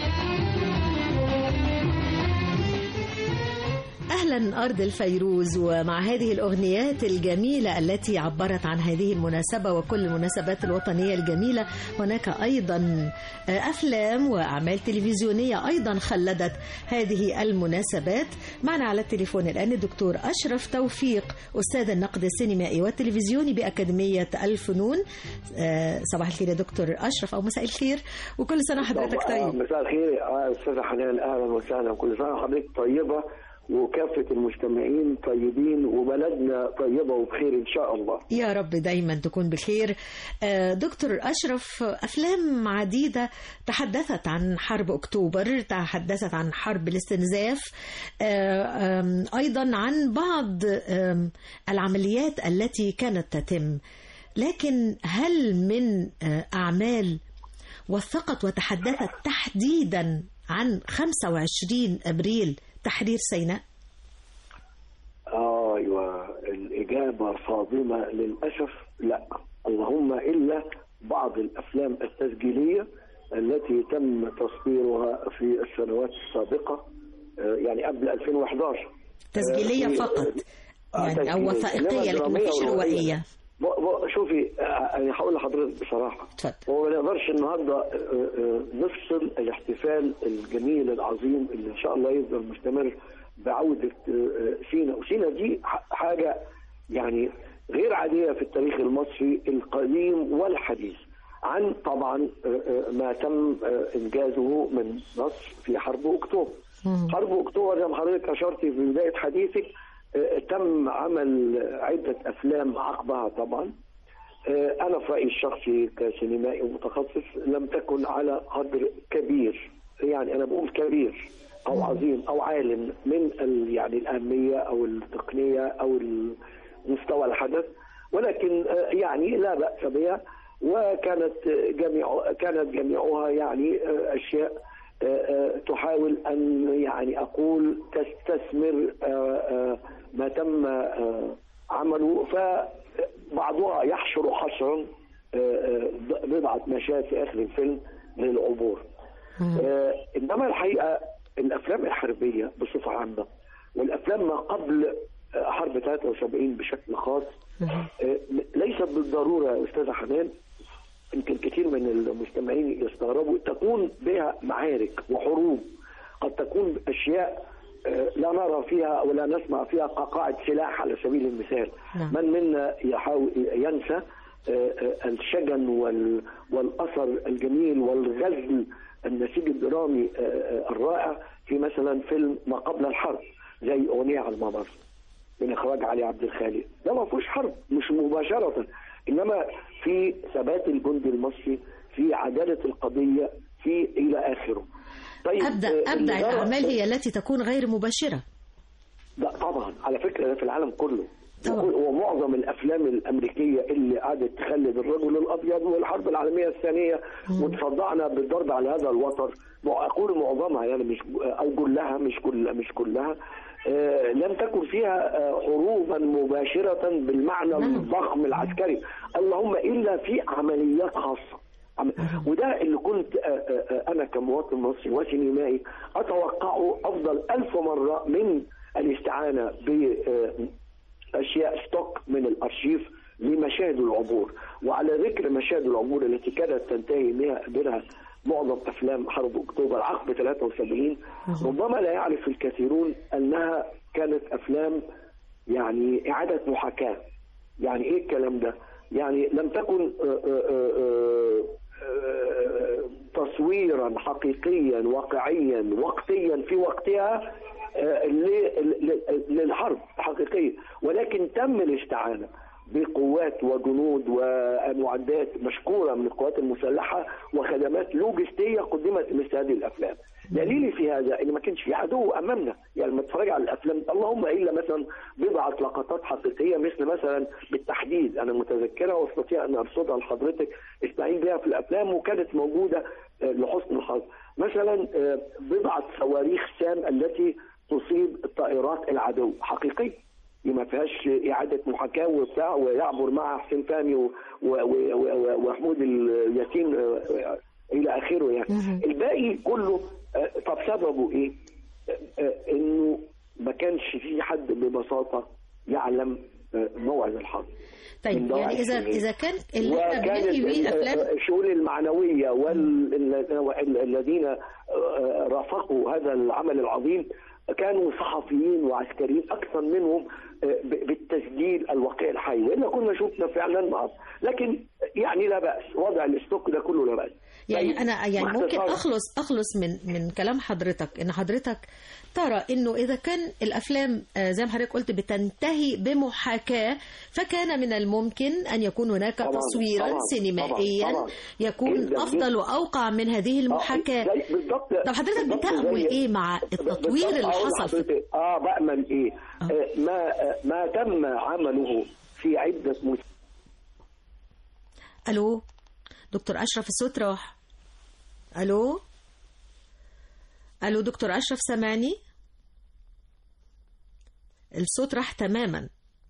أهلا أرض الفيروز ومع هذه الأغنيات الجميلة التي عبرت عن هذه المناسبة وكل المناسبات الوطنية الجميلة هناك أيضا أفلام وأعمال تلفزيونية أيضا خلدت هذه المناسبات معنا على التليفون الآن الدكتور أشرف توفيق أستاذ النقد السينمائي والتلفزيوني بأكاديمية الفنون آه، صباح الخير يا دكتور أشرف أو مساء الخير وكل سنة وحضرتك طيب مساء الخير آه، استاذه حنان اهلا وسهلا كل سنه وحضرتك طيبه وكافه المستمعين طيبين وبلدنا طيبه وبخير ان شاء الله يا رب دايما تكون بخير آه، دكتور أشرف أفلام عديدة تحدثت عن حرب أكتوبر تحدثت عن حرب الاستنزاف آه، آم، أيضا عن بعض آم، العمليات التي كانت تتم لكن هل من آه، أعمال وثقت وتحدثت تحديدا عن 25 أبريل تحرير سيناء آه ايوه الاجابه صادمه للاسف لا اللهم الا بعض الافلام التسجيليه التي تم تصويرها في السنوات السابقه آه، يعني قبل 2011 تسجيلية آه، فقط آه، يعني أو تسجيلية. وثائقية إنما لكن ما فيش درامية روائية ب- ب- شوفي آه، انا هقول لحضرتك بصراحه اتفضل هو ما نقدرش النهارده آه، آه، نفصل الاحتفال الجميل العظيم اللي ان شاء الله يفضل مستمر بعوده آه، آه، سينا وسينا دي ح- حاجه يعني غير عاديه في التاريخ المصري القديم والحديث عن طبعا آه، آه، ما تم آه، انجازه من مصر في حرب اكتوبر حرب اكتوبر زي ما حضرتك اشرتي في بدايه حديثك آه، تم عمل عده افلام عقبها طبعا آه، أنا في رأيي الشخصي كسينمائي ومتخصص لم تكن على قدر كبير يعني أنا بقول كبير أو عظيم أو عالم من ال- يعني الأهمية أو التقنية أو مستوى الحدث ولكن آه، يعني لا بأس بها وكانت آه، جميع كانت جميعها يعني آه، أشياء آه، آه، تحاول أن يعني أقول تستثمر آه، آه، ما تم آه، عمله فبعضها يحشر حشرا آه، آه، بضعة مشاهد في آخر الفيلم للعبور آه، إنما الحقيقة الأفلام الحربية بصفة عامة والأفلام ما قبل آه، حرب 73 بشكل خاص آه، ليست بالضرورة يا أستاذة حنان يمكن كثير من المستمعين يستغربوا تكون بها معارك وحروب قد تكون أشياء آه، لا نرى فيها ولا نسمع فيها قواعد سلاح على سبيل المثال نعم. من منا يحاول ينسى آه، آه، الشجن وال- والأثر الجميل والغزل النسيج الدرامي آه، آه، الرائع في مثلا فيلم ما قبل الحرب زي أغنية على الممر من إخراج علي عبد الخالق ده ما فيهوش حرب مش مباشرة إنما في ثبات الجندي المصري في عدالة القضية في إلى آخره طيب أبدأ آه، أبدأ اللي جرى- الأعمال هي التي تكون غير مباشرة لا طبعا على فكره ده في العالم كله طبعا. وكل- ومعظم الافلام الامريكيه اللي قعدت تخلد الرجل الابيض والحرب العالميه الثانيه وتصدعنا بالضرب على هذا الوتر مع- اقول معظمها يعني مش او كلها مش كل مش كلها آه، لم تكن فيها آه، حروبا مباشره بالمعنى الضخم العسكري اللهم الا في عمليات خاصه عم- وده اللي كنت آه، آه، آه، انا كمواطن مصري وسينمائي اتوقعه افضل ألف مره من الاستعانه باشياء ستوك من الارشيف لمشاهد العبور وعلى ذكر مشاهد العبور التي كانت تنتهي بها بها معظم افلام حرب اكتوبر عقب 73 ربما لا يعرف الكثيرون انها كانت افلام يعني اعاده محاكاه يعني ايه الكلام ده؟ يعني لم تكن آه، آه، آه، آه، تصويرا حقيقيا واقعيا وقتيا في وقتها آه، ل- ل- للحرب الحقيقيه ولكن تم الاستعانه بقوات وجنود ومعدات مشكوره من القوات المسلحه وخدمات لوجستيه قدمت مثل هذه الافلام. دليلي في هذا ان ما كانش في عدو امامنا، يعني لما تتفرج على الافلام اللهم الا مثلا بضعه لقطات حقيقيه مثل مثلا بالتحديد انا متذكرها واستطيع ان ارصدها لحضرتك استعين بها في الافلام وكانت موجوده آه، لحسن الحظ. مثلا آه، بضعه صواريخ سام التي تصيب طائرات العدو حقيقيه. دي ما فيهاش اعاده محاكاه وبتاع ويعبر معها حسين فهمي و- و- و- و- ومحمود الياسين آه، الى اخره يعني الباقي كله آه، طب سببه ايه؟ آه، آه، انه ما كانش في حد ببساطه يعلم آه، موعد الحرب طيب من دواعي يعني إذا السرية. إذا كان اللي احنا وكانت بننهي بيه الأفلام الشؤون المعنوية والذين رافقوا هذا العمل العظيم كانوا صحفيين وعسكريين أكثر منهم آه، ب- بالتسجيل الواقعي الحي وإلا كنا شفنا فعلا معه لكن يعني لا بأس وضع الاستوك ده كله لا بأس يعني طيب، انا يعني ممكن باختصار- اخلص اخلص من من كلام حضرتك ان حضرتك ترى انه اذا كان الافلام آه، زي ما حضرتك قلت بتنتهي بمحاكاه فكان من الممكن ان يكون هناك طبعاً، تصويرا طبعاً، سينمائيا طبعاً، طبعاً. يكون جداً، افضل جداً. واوقع من هذه المحاكاه آه، زي- بالضبط طب حضرتك بالضبط بتأمل زي- ايه مع التطوير بالضبط اللي أقول حصل في لحضرتك، اه بأمل ايه آه ما آه ما تم عمله في عدة مس... الو دكتور اشرف الصوت راح الو الو دكتور اشرف سامعني الصوت راح تماما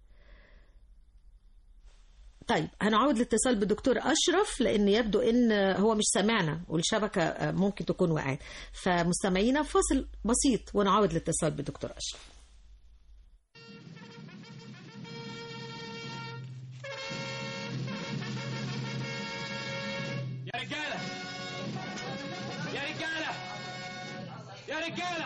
طيب هنعود الاتصال بالدكتور اشرف لان يبدو ان هو مش سامعنا والشبكه ممكن تكون وقعت فمستمعينا فاصل بسيط ونعود الاتصال بالدكتور اشرف يا رجاله يا رجاله يا رجاله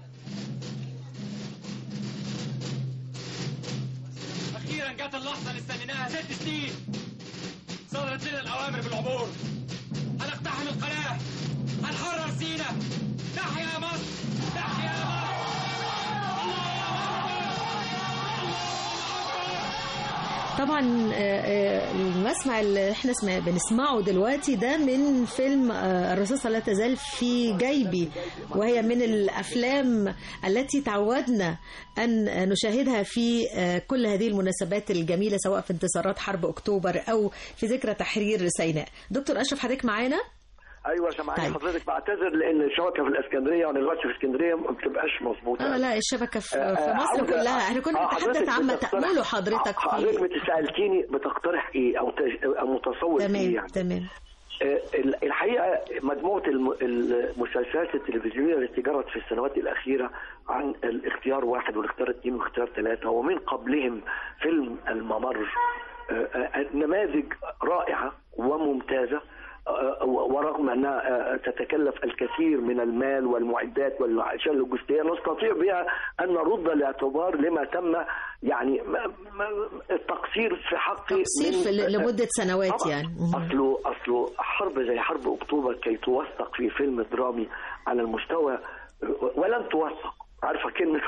اخيرا جت اللحظه اللي استنيناها ست سنين صدرت لنا الاوامر بالعبور هنقتحم القناه هنحرر سينا تحيا مصر تحيا مصر طبعا آه، آه، المسمع اللي احنا سمع بنسمعه دلوقتي ده من فيلم آه، الرصاصة لا تزال في جيبي وهي من الأفلام التي تعودنا أن نشاهدها في آه، كل هذه المناسبات الجميلة سواء في انتصارات حرب أكتوبر أو في ذكرى تحرير سيناء دكتور أشرف حضرتك معانا؟ ايوه سامعني طيب. حضرتك بعتذر لان الشبكه في الاسكندريه وانا دلوقتي في اسكندريه ما بتبقاش مظبوطه اه لا الشبكة في, آه، في آه، مصر عاوزة- كلها احنا كنا آه، بنتحدث حضرتك عما بتقترح- تأمله حضرتك حضرتك في بتسالتيني بتقترح ايه او تج- أو متصور ايه تمام يعني تمام آه، ال- الحقيقه مجموعه الم- المسلسلات التلفزيونيه التي جرت في السنوات الاخيره عن الاختيار واحد والاختيار اثنين والاختيار ثلاثه ومن قبلهم فيلم الممر آه، آه، نماذج رائعه وممتازه آه، ورغم انها آه، تتكلف الكثير من المال والمعدات والاشياء اللوجستيه نستطيع بها ان نرد الاعتبار لما تم يعني ما- ما- التقصير في حق تقصير من- في لمدة سنوات طبعاً. يعني مهم. اصله اصله حرب زي حرب اكتوبر كي توثق في فيلم درامي على المستوى ولن توثق عارفه كلمه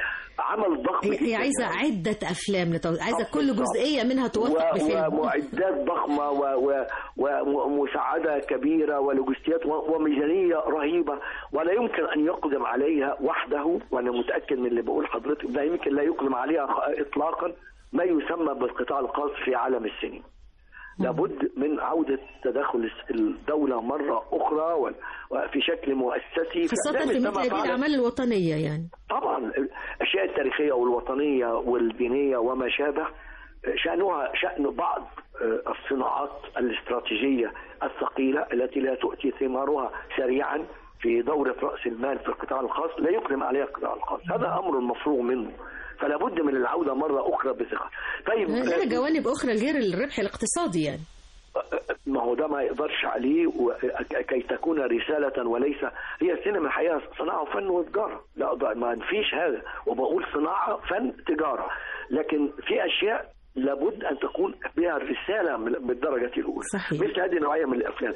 عمل ضخم هي هي جداً عايزة يعني. عدة أفلام لتو... عايزة كل بالظبط. جزئية منها توثق و- بفيلم ومعدات ضخمه و- و- ومساعده كبيره ولوجستيات و- وميزانيه رهيبه ولا يمكن ان يقدم عليها وحده وانا متاكد من اللي بقول حضرتك لا يمكن لا يقدم عليها خ- اطلاقا ما يسمى بالقطاع الخاص في عالم السينما لابد من عودة تدخل الدولة مرة أخرى و- وفي شكل مؤسسي خاصة زي في ما مثل هذه فعلت الأعمال الوطنية يعني طبعا الاشياء التاريخيه والوطنيه والدينيه وما شابه شانها شان بعض الصناعات الاستراتيجيه الثقيله التي لا تؤتي ثمارها سريعا في دوره راس المال في القطاع الخاص لا يقدم عليها القطاع الخاص هذا امر مفروغ منه فلا بد من العوده مره اخرى بثقه طيب لها جوانب أخرى غير الربح الاقتصادي يعني ما هو ده ما يقدرش عليه و- كي تكون رسالة وليس هي السينما الحقيقة صناعة وفن وتجارة لا ده ما فيش هذا وبقول صناعة فن تجارة لكن في أشياء لابد أن تكون بها الرسالة من- بالدرجة الأولى صحيح. مثل هذه النوعية من الأفلام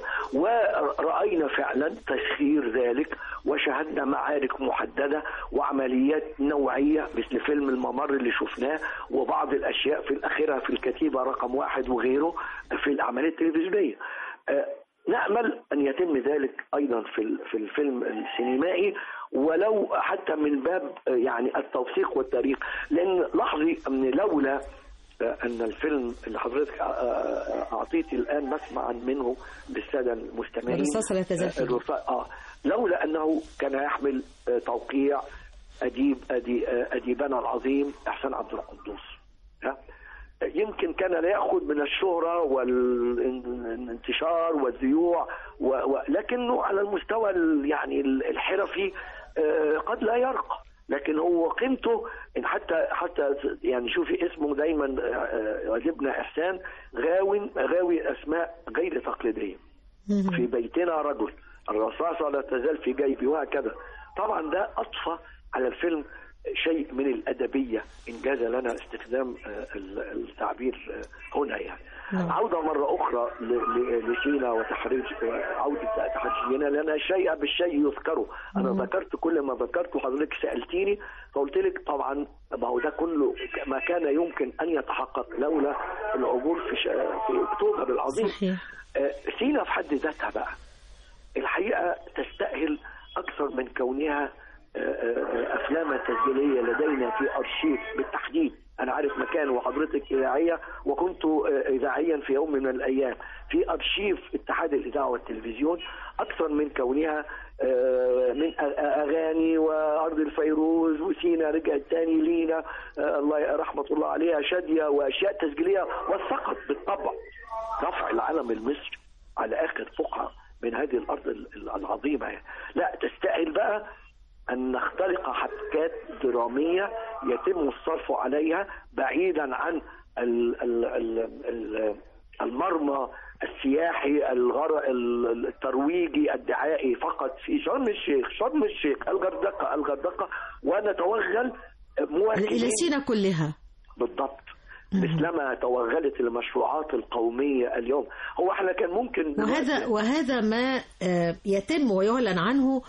ورأينا فعلا تسخير ذلك وشاهدنا معارك محددة وعمليات نوعية مثل فيلم الممر اللي شفناه وبعض الأشياء في الأخيرة في الكتيبة رقم واحد وغيره في الأعمال التلفزيونية آه، نأمل أن يتم ذلك أيضا في ال- في الفيلم السينمائي ولو حتى من باب آه، يعني التوثيق والتاريخ لأن لاحظي أن لولا آه، أن الفيلم اللي حضرتك آه، آه، أعطيتي الآن مسمعا منه للسادة المستمعين الرصاصة لا تزال في آه، الرصا- آه لولا أنه كان يحمل آه، توقيع أديب أدي آه، أديبنا العظيم إحسان عبد القدوس ها؟ يمكن كان لا ياخذ من الشهره والانتشار والذيوع و... و... لكنه على المستوى ال- يعني ال- الحرفي آه، قد لا يرقى لكن هو قيمته إن حتى حتى يعني شوفي اسمه دايما آه، آه، اديبنا احسان غاوي غاوي اسماء غير تقليديه في بيتنا رجل الرصاصه لا تزال في جيبي وهكذا طبعا ده اضفى على الفيلم شيء من الادبيه ان جاز لنا استخدام آه، ال- التعبير آه، هنا يعني نعم. عوده مره اخرى ل- ل- لسينا وتحرير عوده تحرير سينا لان الشيء بالشيء يذكره انا مم. ذكرت كل ما ذكرت وحضرتك سالتيني فقلت لك طبعا ما هو ده كله ما كان يمكن ان يتحقق لولا العبور في ش- في اكتوبر العظيم صحيح آه، سينا في حد ذاتها بقى الحقيقه تستاهل اكثر من كونها آه، آه، افلاما تسجيليه لدينا في ارشيف بالتحديد انا عارف مكان وحضرتك اذاعيه وكنت آه، اذاعيا في يوم من الايام في ارشيف اتحاد الاذاعه والتلفزيون اكثر من كونها آه، من أ- اغاني وارض الفيروز وسينا رجعت تاني لينا آه، الله رحمه الله عليها شاديه واشياء تسجيليه وثقت بالطبع رفع العلم المصري على اخر فقعه من هذه الارض ال- العظيمه يعني. لا تستاهل بقى ان نخترق حبكات دراميه يتم الصرف عليها بعيدا عن ال ال ال ال المرمى السياحي الغر ال- الترويجي الدعائي فقط في شرم الشيخ شرم الشيخ الغردقه الغردقه ونتوغل إلى موكلين سينا كلها بالضبط مثلما توغلت المشروعات القومية اليوم هو احنا كان ممكن وهذا وهذا ما آه، يتم ويعلن عنه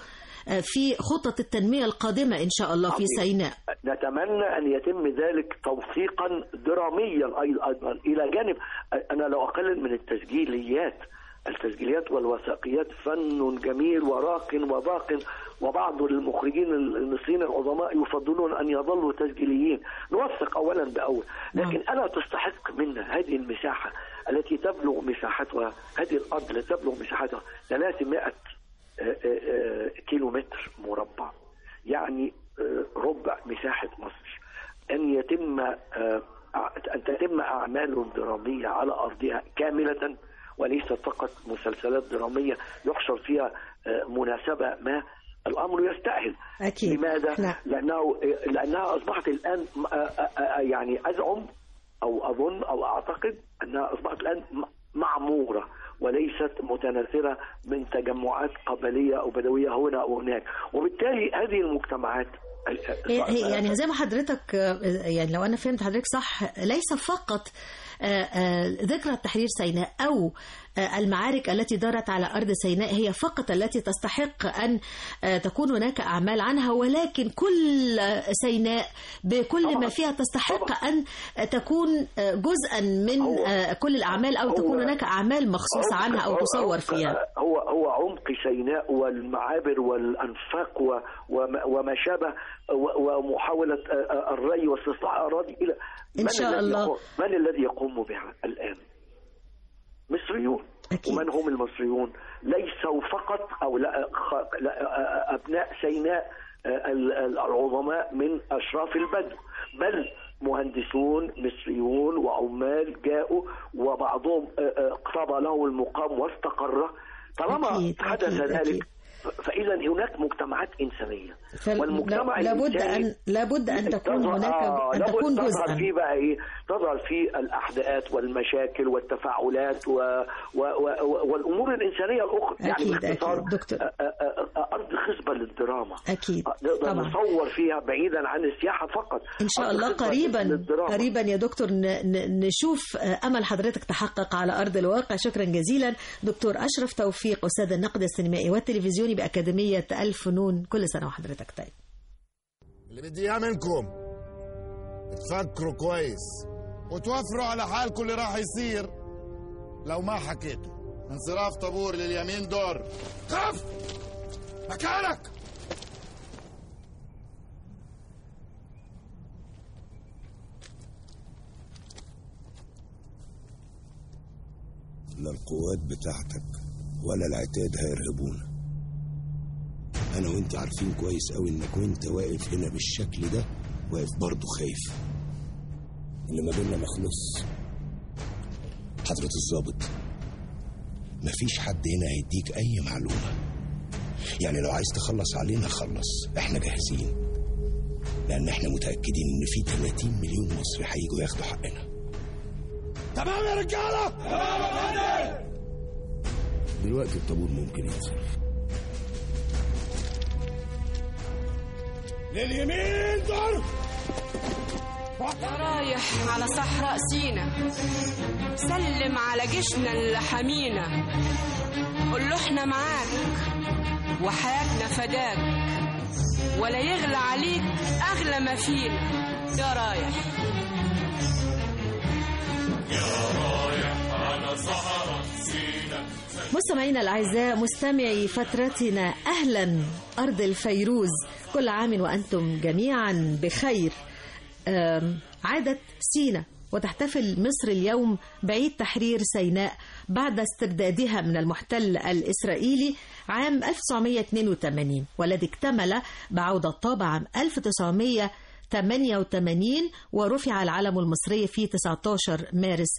آه، في خطط التنمية القادمة إن شاء الله في عظيم. سيناء نتمنى ان يتم ذلك توثيقا دراميا أي- ايضا الى جانب انا لو اقلل من التسجيليات التسجيليات والوثائقيات فن جميل وراق وباق وبعض المخرجين المصريين العظماء يفضلون ان يظلوا تسجيليين نوثق اولا باول لكن الا تستحق منا هذه المساحه التي تبلغ مساحتها هذه الارض التي تبلغ مساحتها 300 آه، آه، آه، كيلو متر مربع يعني آه، ربع مساحة مصر أن يتم آه، أن تتم أعمال درامية على أرضها كاملة وليست فقط مسلسلات درامية يحشر فيها آه، مناسبة ما الأمر يستأهل أكيد لماذا؟ نعم. لأنه لأنها أصبحت الآن م- آه، آه، آه، يعني أزعم أو أظن أو أعتقد أنها أصبحت الآن م- معمورة وليست متناثرة من تجمعات قبلية أو بدوية هنا أو هناك وبالتالي هذه المجتمعات هي هي يعني زي ما حضرتك آه، يعني لو انا فهمت حضرتك صح ليس فقط آه، آه، ذكرى تحرير سيناء او آه، المعارك التي دارت على ارض سيناء هي فقط التي تستحق ان آه، تكون هناك اعمال عنها ولكن كل آه، سيناء بكل ما فيها تستحق ان آه، تكون آه، جزءا من آه، كل الاعمال او تكون هناك اعمال مخصوصه عنها او تصور فيها هو هو عمق سيناء والمعابر والانفاق و- وما وما شابه و- ومحاوله آه، آه، الري واستصلاح الاراضي الى إن من شاء الذي الله. يقوم- من الذي يقوم بها الان؟ مصريون أكيد. ومن هم المصريون؟ ليسوا فقط او لا, خ- لا آه، ابناء سيناء آه، ال- ال- العظماء من اشراف البدو بل مهندسون مصريون وعمال جاءوا وبعضهم آه، آه، طاب له المقام واستقر طالما أكيد، حدث أكيد، ذلك أكيد. ف- فاذا هناك مجتمعات انسانيه فل- والمجتمع لابد الإنساني ان لابد ان تكون تظهر- هناك آه، ان لابد تكون تظهر جزءا فيه بقى ايه تظهر فيه الاحداث والمشاكل والتفاعلات و... و... و... والامور الانسانيه الاخرى أكيد، يعني باختصار أكيد، دكتور. آه، آه، آه، ارض خصبه للدراما اكيد آه، نقدر طبعا نصور فيها بعيدا عن السياحه فقط ان شاء أرض الله خصبة قريبا للدراما. قريبا يا دكتور ن- ن- نشوف آه، امل حضرتك تحقق على ارض الواقع شكرا جزيلا دكتور اشرف توفيق استاذ النقد السينمائي والتلفزيوني باكاديميه الفنون كل سنه وحضرتك طيب اللي بدي اياه منكم تفكروا كويس وتوفروا على حالكم اللي راح يصير لو ما حكيتوا انصراف طابور لليمين دور قف مكانك لا القوات بتاعتك ولا العتاد هيرهبونا انا وانت عارفين كويس قوي انك وانت واقف هنا بالشكل ده واقف برضه خايف اللي ما بيننا ما خلص حضرة الضابط مفيش حد هنا هيديك اي معلومة يعني لو عايز تخلص علينا خلص احنا جاهزين لان احنا متأكدين ان في 30 مليون مصري هيجوا ياخدوا حقنا تمام يا رجاله دلوقتي الطابور ممكن ينزل لليمين دور يا رايح على صحراء سينا سلم على جيشنا اللي حمينا قول له احنا معاك وحياتنا فداك ولا يغلى عليك اغلى ما فينا يا رايح مستمعينا الاعزاء مستمعي فترتنا اهلا ارض الفيروز كل عام وانتم جميعا بخير آم، عادت سينا وتحتفل مصر اليوم بعيد تحرير سيناء بعد استردادها من المحتل الإسرائيلي عام 1982 والذي اكتمل بعودة طابع عام 1988 ورفع العلم المصري في 19 مارس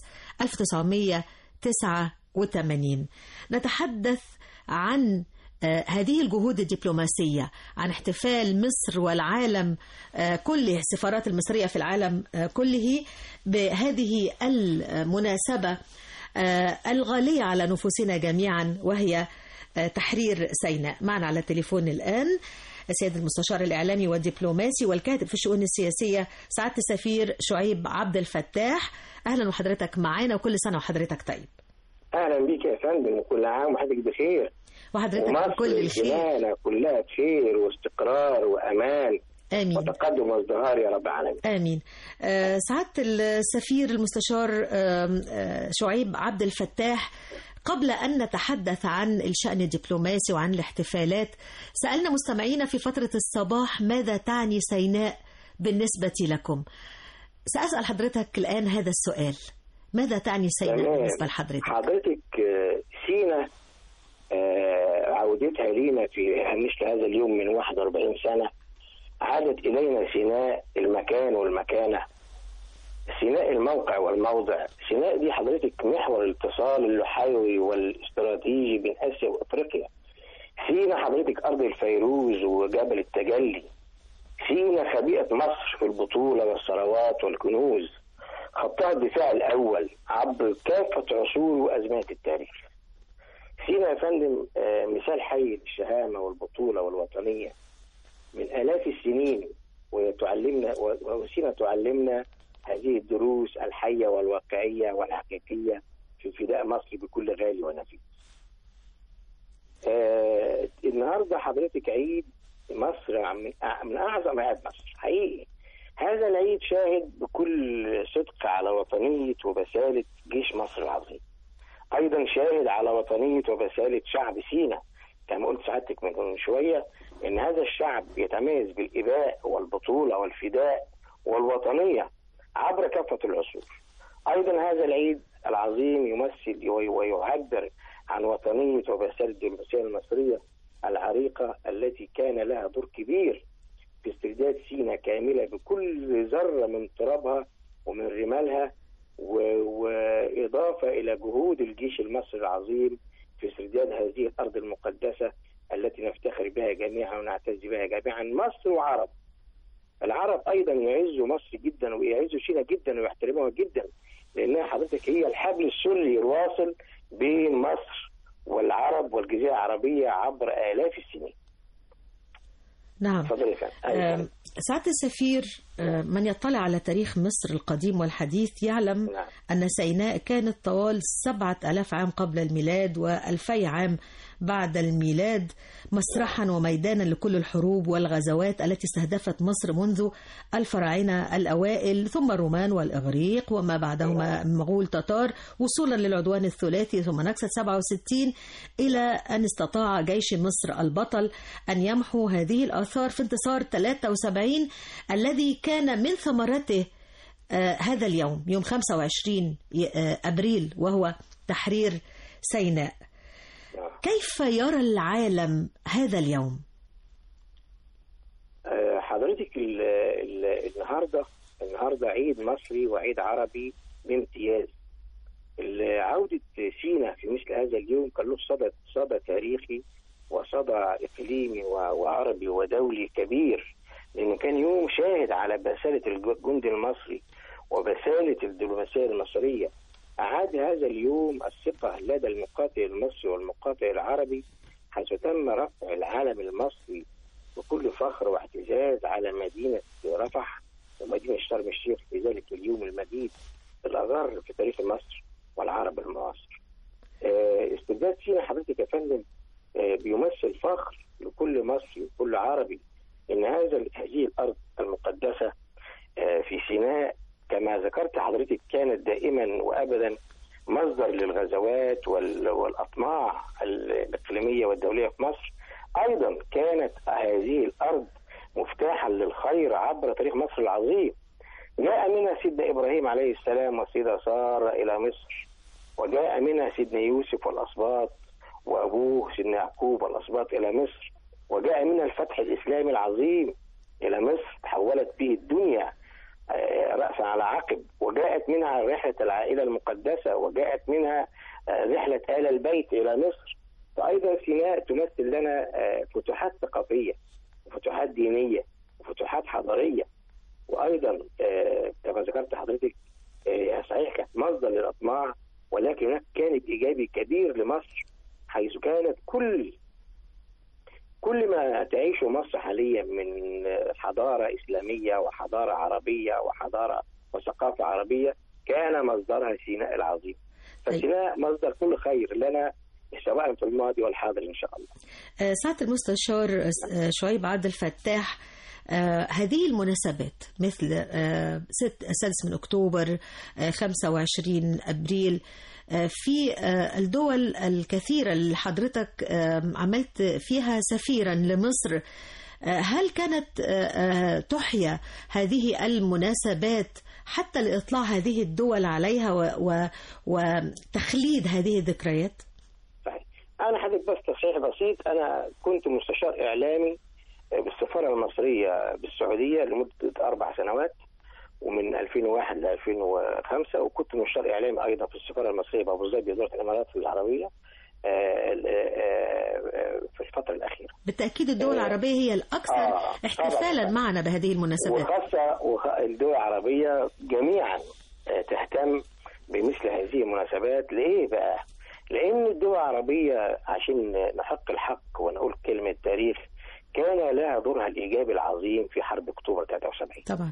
1989 نتحدث عن آه، هذه الجهود الدبلوماسية عن احتفال مصر والعالم آه، كله السفارات المصرية في العالم آه، كله بهذه المناسبة آه، الغالية على نفوسنا جميعا وهي آه، تحرير سيناء معنا على التليفون الآن السيد المستشار الإعلامي والدبلوماسي والكاتب في الشؤون السياسية سعادة السفير شعيب عبد الفتاح أهلا وحضرتك معانا وكل سنة وحضرتك طيب اهلا بيك يا فندم وكل عام وحضرتك بخير وحضرتك ومصر بكل الخير جنانة كلها خير واستقرار وأمان آمين وتقدم وازدهار يا رب العالمين آمين آه، سعادة السفير المستشار آم، آه، شعيب عبد الفتاح قبل أن نتحدث عن الشأن الدبلوماسي وعن الاحتفالات سألنا مستمعينا في فترة الصباح ماذا تعني سيناء بالنسبة لكم سأسأل حضرتك الآن هذا السؤال ماذا تعني سيناء تمام. بالنسبة لحضرتك حضرتك آه، سينا آه، عودتها لينا في مثل هذا اليوم من 41 سنة عادت إلينا سيناء المكان والمكانة سيناء الموقع والموضع سيناء دي حضرتك محور الاتصال اللحيوي والاستراتيجي بين آسيا وأفريقيا سينا حضرتك أرض الفيروز وجبل التجلي سينا خبيئة مصر في البطولة والثروات والكنوز خطها الدفاع الأول عبر كافة عصور وأزمات التاريخ سينا يا فندم آه، مثال حي للشهامة والبطولة والوطنية من آلاف السنين وتعلمنا و- وسينا تعلمنا هذه الدروس الحية والواقعية والحقيقية في فداء مصر بكل غالي ونفيس آه النهارده حضرتك عيد مصر من أع- من اعظم اعياد مصر حقيقي هذا العيد شاهد بكل صدق على وطنيه وبساله جيش مصر العظيم ايضا شاهد على وطنيه وبساله شعب سينا كما قلت سعادتك من شويه ان هذا الشعب يتميز بالاباء والبطوله والفداء والوطنيه عبر كافه العصور ايضا هذا العيد العظيم يمثل وي- ويعبر عن وطنيه وبساله الدبلوماسيه المصريه العريقه التي كان لها دور كبير في استرداد سينا كامله بكل ذره من ترابها ومن رمالها و- واضافه الى جهود الجيش المصري العظيم في استرداد هذه الارض المقدسه التي نفتخر بها جميعا ونعتز بها جميعا مصر وعرب العرب ايضا يعزوا مصر جدا ويعزوا سينا جدا ويحترموها جدا لانها حضرتك هي الحبل السري الواصل بين مصر والعرب والجزيره العربيه عبر الاف السنين. نعم اتفضل يا فندم. أيوة. آم، سعادة السفير آه، من يطلع على تاريخ مصر القديم والحديث يعلم أن سيناء كانت طوال سبعة ألاف عام قبل الميلاد وألفي عام بعد الميلاد مسرحا وميدانا لكل الحروب والغزوات التي استهدفت مصر منذ الفراعنة الأوائل ثم الرومان والإغريق وما بعدهما المغول تتار وصولا للعدوان الثلاثي ثم نكسة 67 إلى أن استطاع جيش مصر البطل أن يمحو هذه الآثار في انتصار 73 الذي كان من ثمرته آه، هذا اليوم يوم 25 ي- آه، أبريل وهو تحرير سيناء كيف يرى العالم هذا اليوم؟ آه، حضرتك ال ال النهارده النهارده عيد مصري وعيد عربي بامتياز. ال- عودة سينا في مثل هذا اليوم كان له صدى صدى تاريخي وصدى اقليمي و- وعربي ودولي كبير لانه كان يوم شاهد على بسالة الجند المصري وبسالة الدبلوماسية المصرية أعاد هذا اليوم الثقة لدى المقاتل المصري والمقاتل العربي حيث تم رفع العلم المصري بكل فخر واعتزاز على مدينة رفح ومدينة شرم الشيخ في ذلك اليوم المجيد الأغر في تاريخ مصر والعرب المعاصر. آه، استرداد سينا حضرتك يا فندم آه، بيمثل فخر لكل مصري وكل عربي ان هذا هذه الارض المقدسه آه، في سيناء كما ذكرت حضرتك كانت دائما وابدا مصدر للغزوات وال- والاطماع الاقليميه والدوليه في مصر ايضا كانت هذه الارض مفتاحا للخير عبر تاريخ مصر العظيم جاء منها سيدنا ابراهيم عليه السلام والسيده ساره الى مصر وجاء منها سيدنا يوسف والاسباط وابوه سيدنا يعقوب والاسباط الى مصر وجاء منها الفتح الاسلامي العظيم الى مصر تحولت به الدنيا آه، راسا على عقب وجاءت منها رحله العائله المقدسه وجاءت منها آه، رحله ال البيت الى مصر فايضا سيناء تمثل لنا آه، فتوحات ثقافيه وفتوحات دينيه وفتوحات حضاريه وايضا آه، كما ذكرت حضرتك آه، صحيح كانت مصدر للاطماع ولكن هناك جانب ايجابي كبير لمصر حيث كانت كل كل ما تعيشه مصر حاليا من حضاره اسلاميه وحضاره عربيه وحضاره وثقافه عربيه كان مصدرها سيناء العظيم فسيناء مصدر كل خير لنا سواء في الماضي والحاضر ان شاء الله. آه، سعادة المستشار آه، شعيب عبد الفتاح آه، هذه المناسبات مثل آه، ست- السادس من أكتوبر آه، 25 أبريل آه، في آه، الدول الكثيرة اللي حضرتك آه، عملت فيها سفيرا لمصر آه، هل كانت آه، آه، تحيا هذه المناسبات حتى لإطلاع هذه الدول عليها و- و- وتخليد هذه الذكريات؟ صحيح. انا حضرتك بس تصحيح بسيط انا كنت مستشار اعلامي بالسفاره المصريه بالسعوديه لمده اربع سنوات ومن 2001 ل 2005 وكنت مستشار اعلامي ايضا في السفاره المصريه بابو ظبي اداره الامارات العربيه آه، آه، آه، في الفتره الاخيره. بالتأكيد الدول العربية هي الأكثر آه، احتفالا طبعاً. معنا بهذه المناسبات وخاصة وخ- الدول العربية جميعا آه، تهتم بمثل هذه المناسبات لإيه بقى؟ لأن الدول العربية عشان نحق الحق ونقول كلمة تاريخ كان لها دورها الإيجابي العظيم في حرب أكتوبر 73 طبعا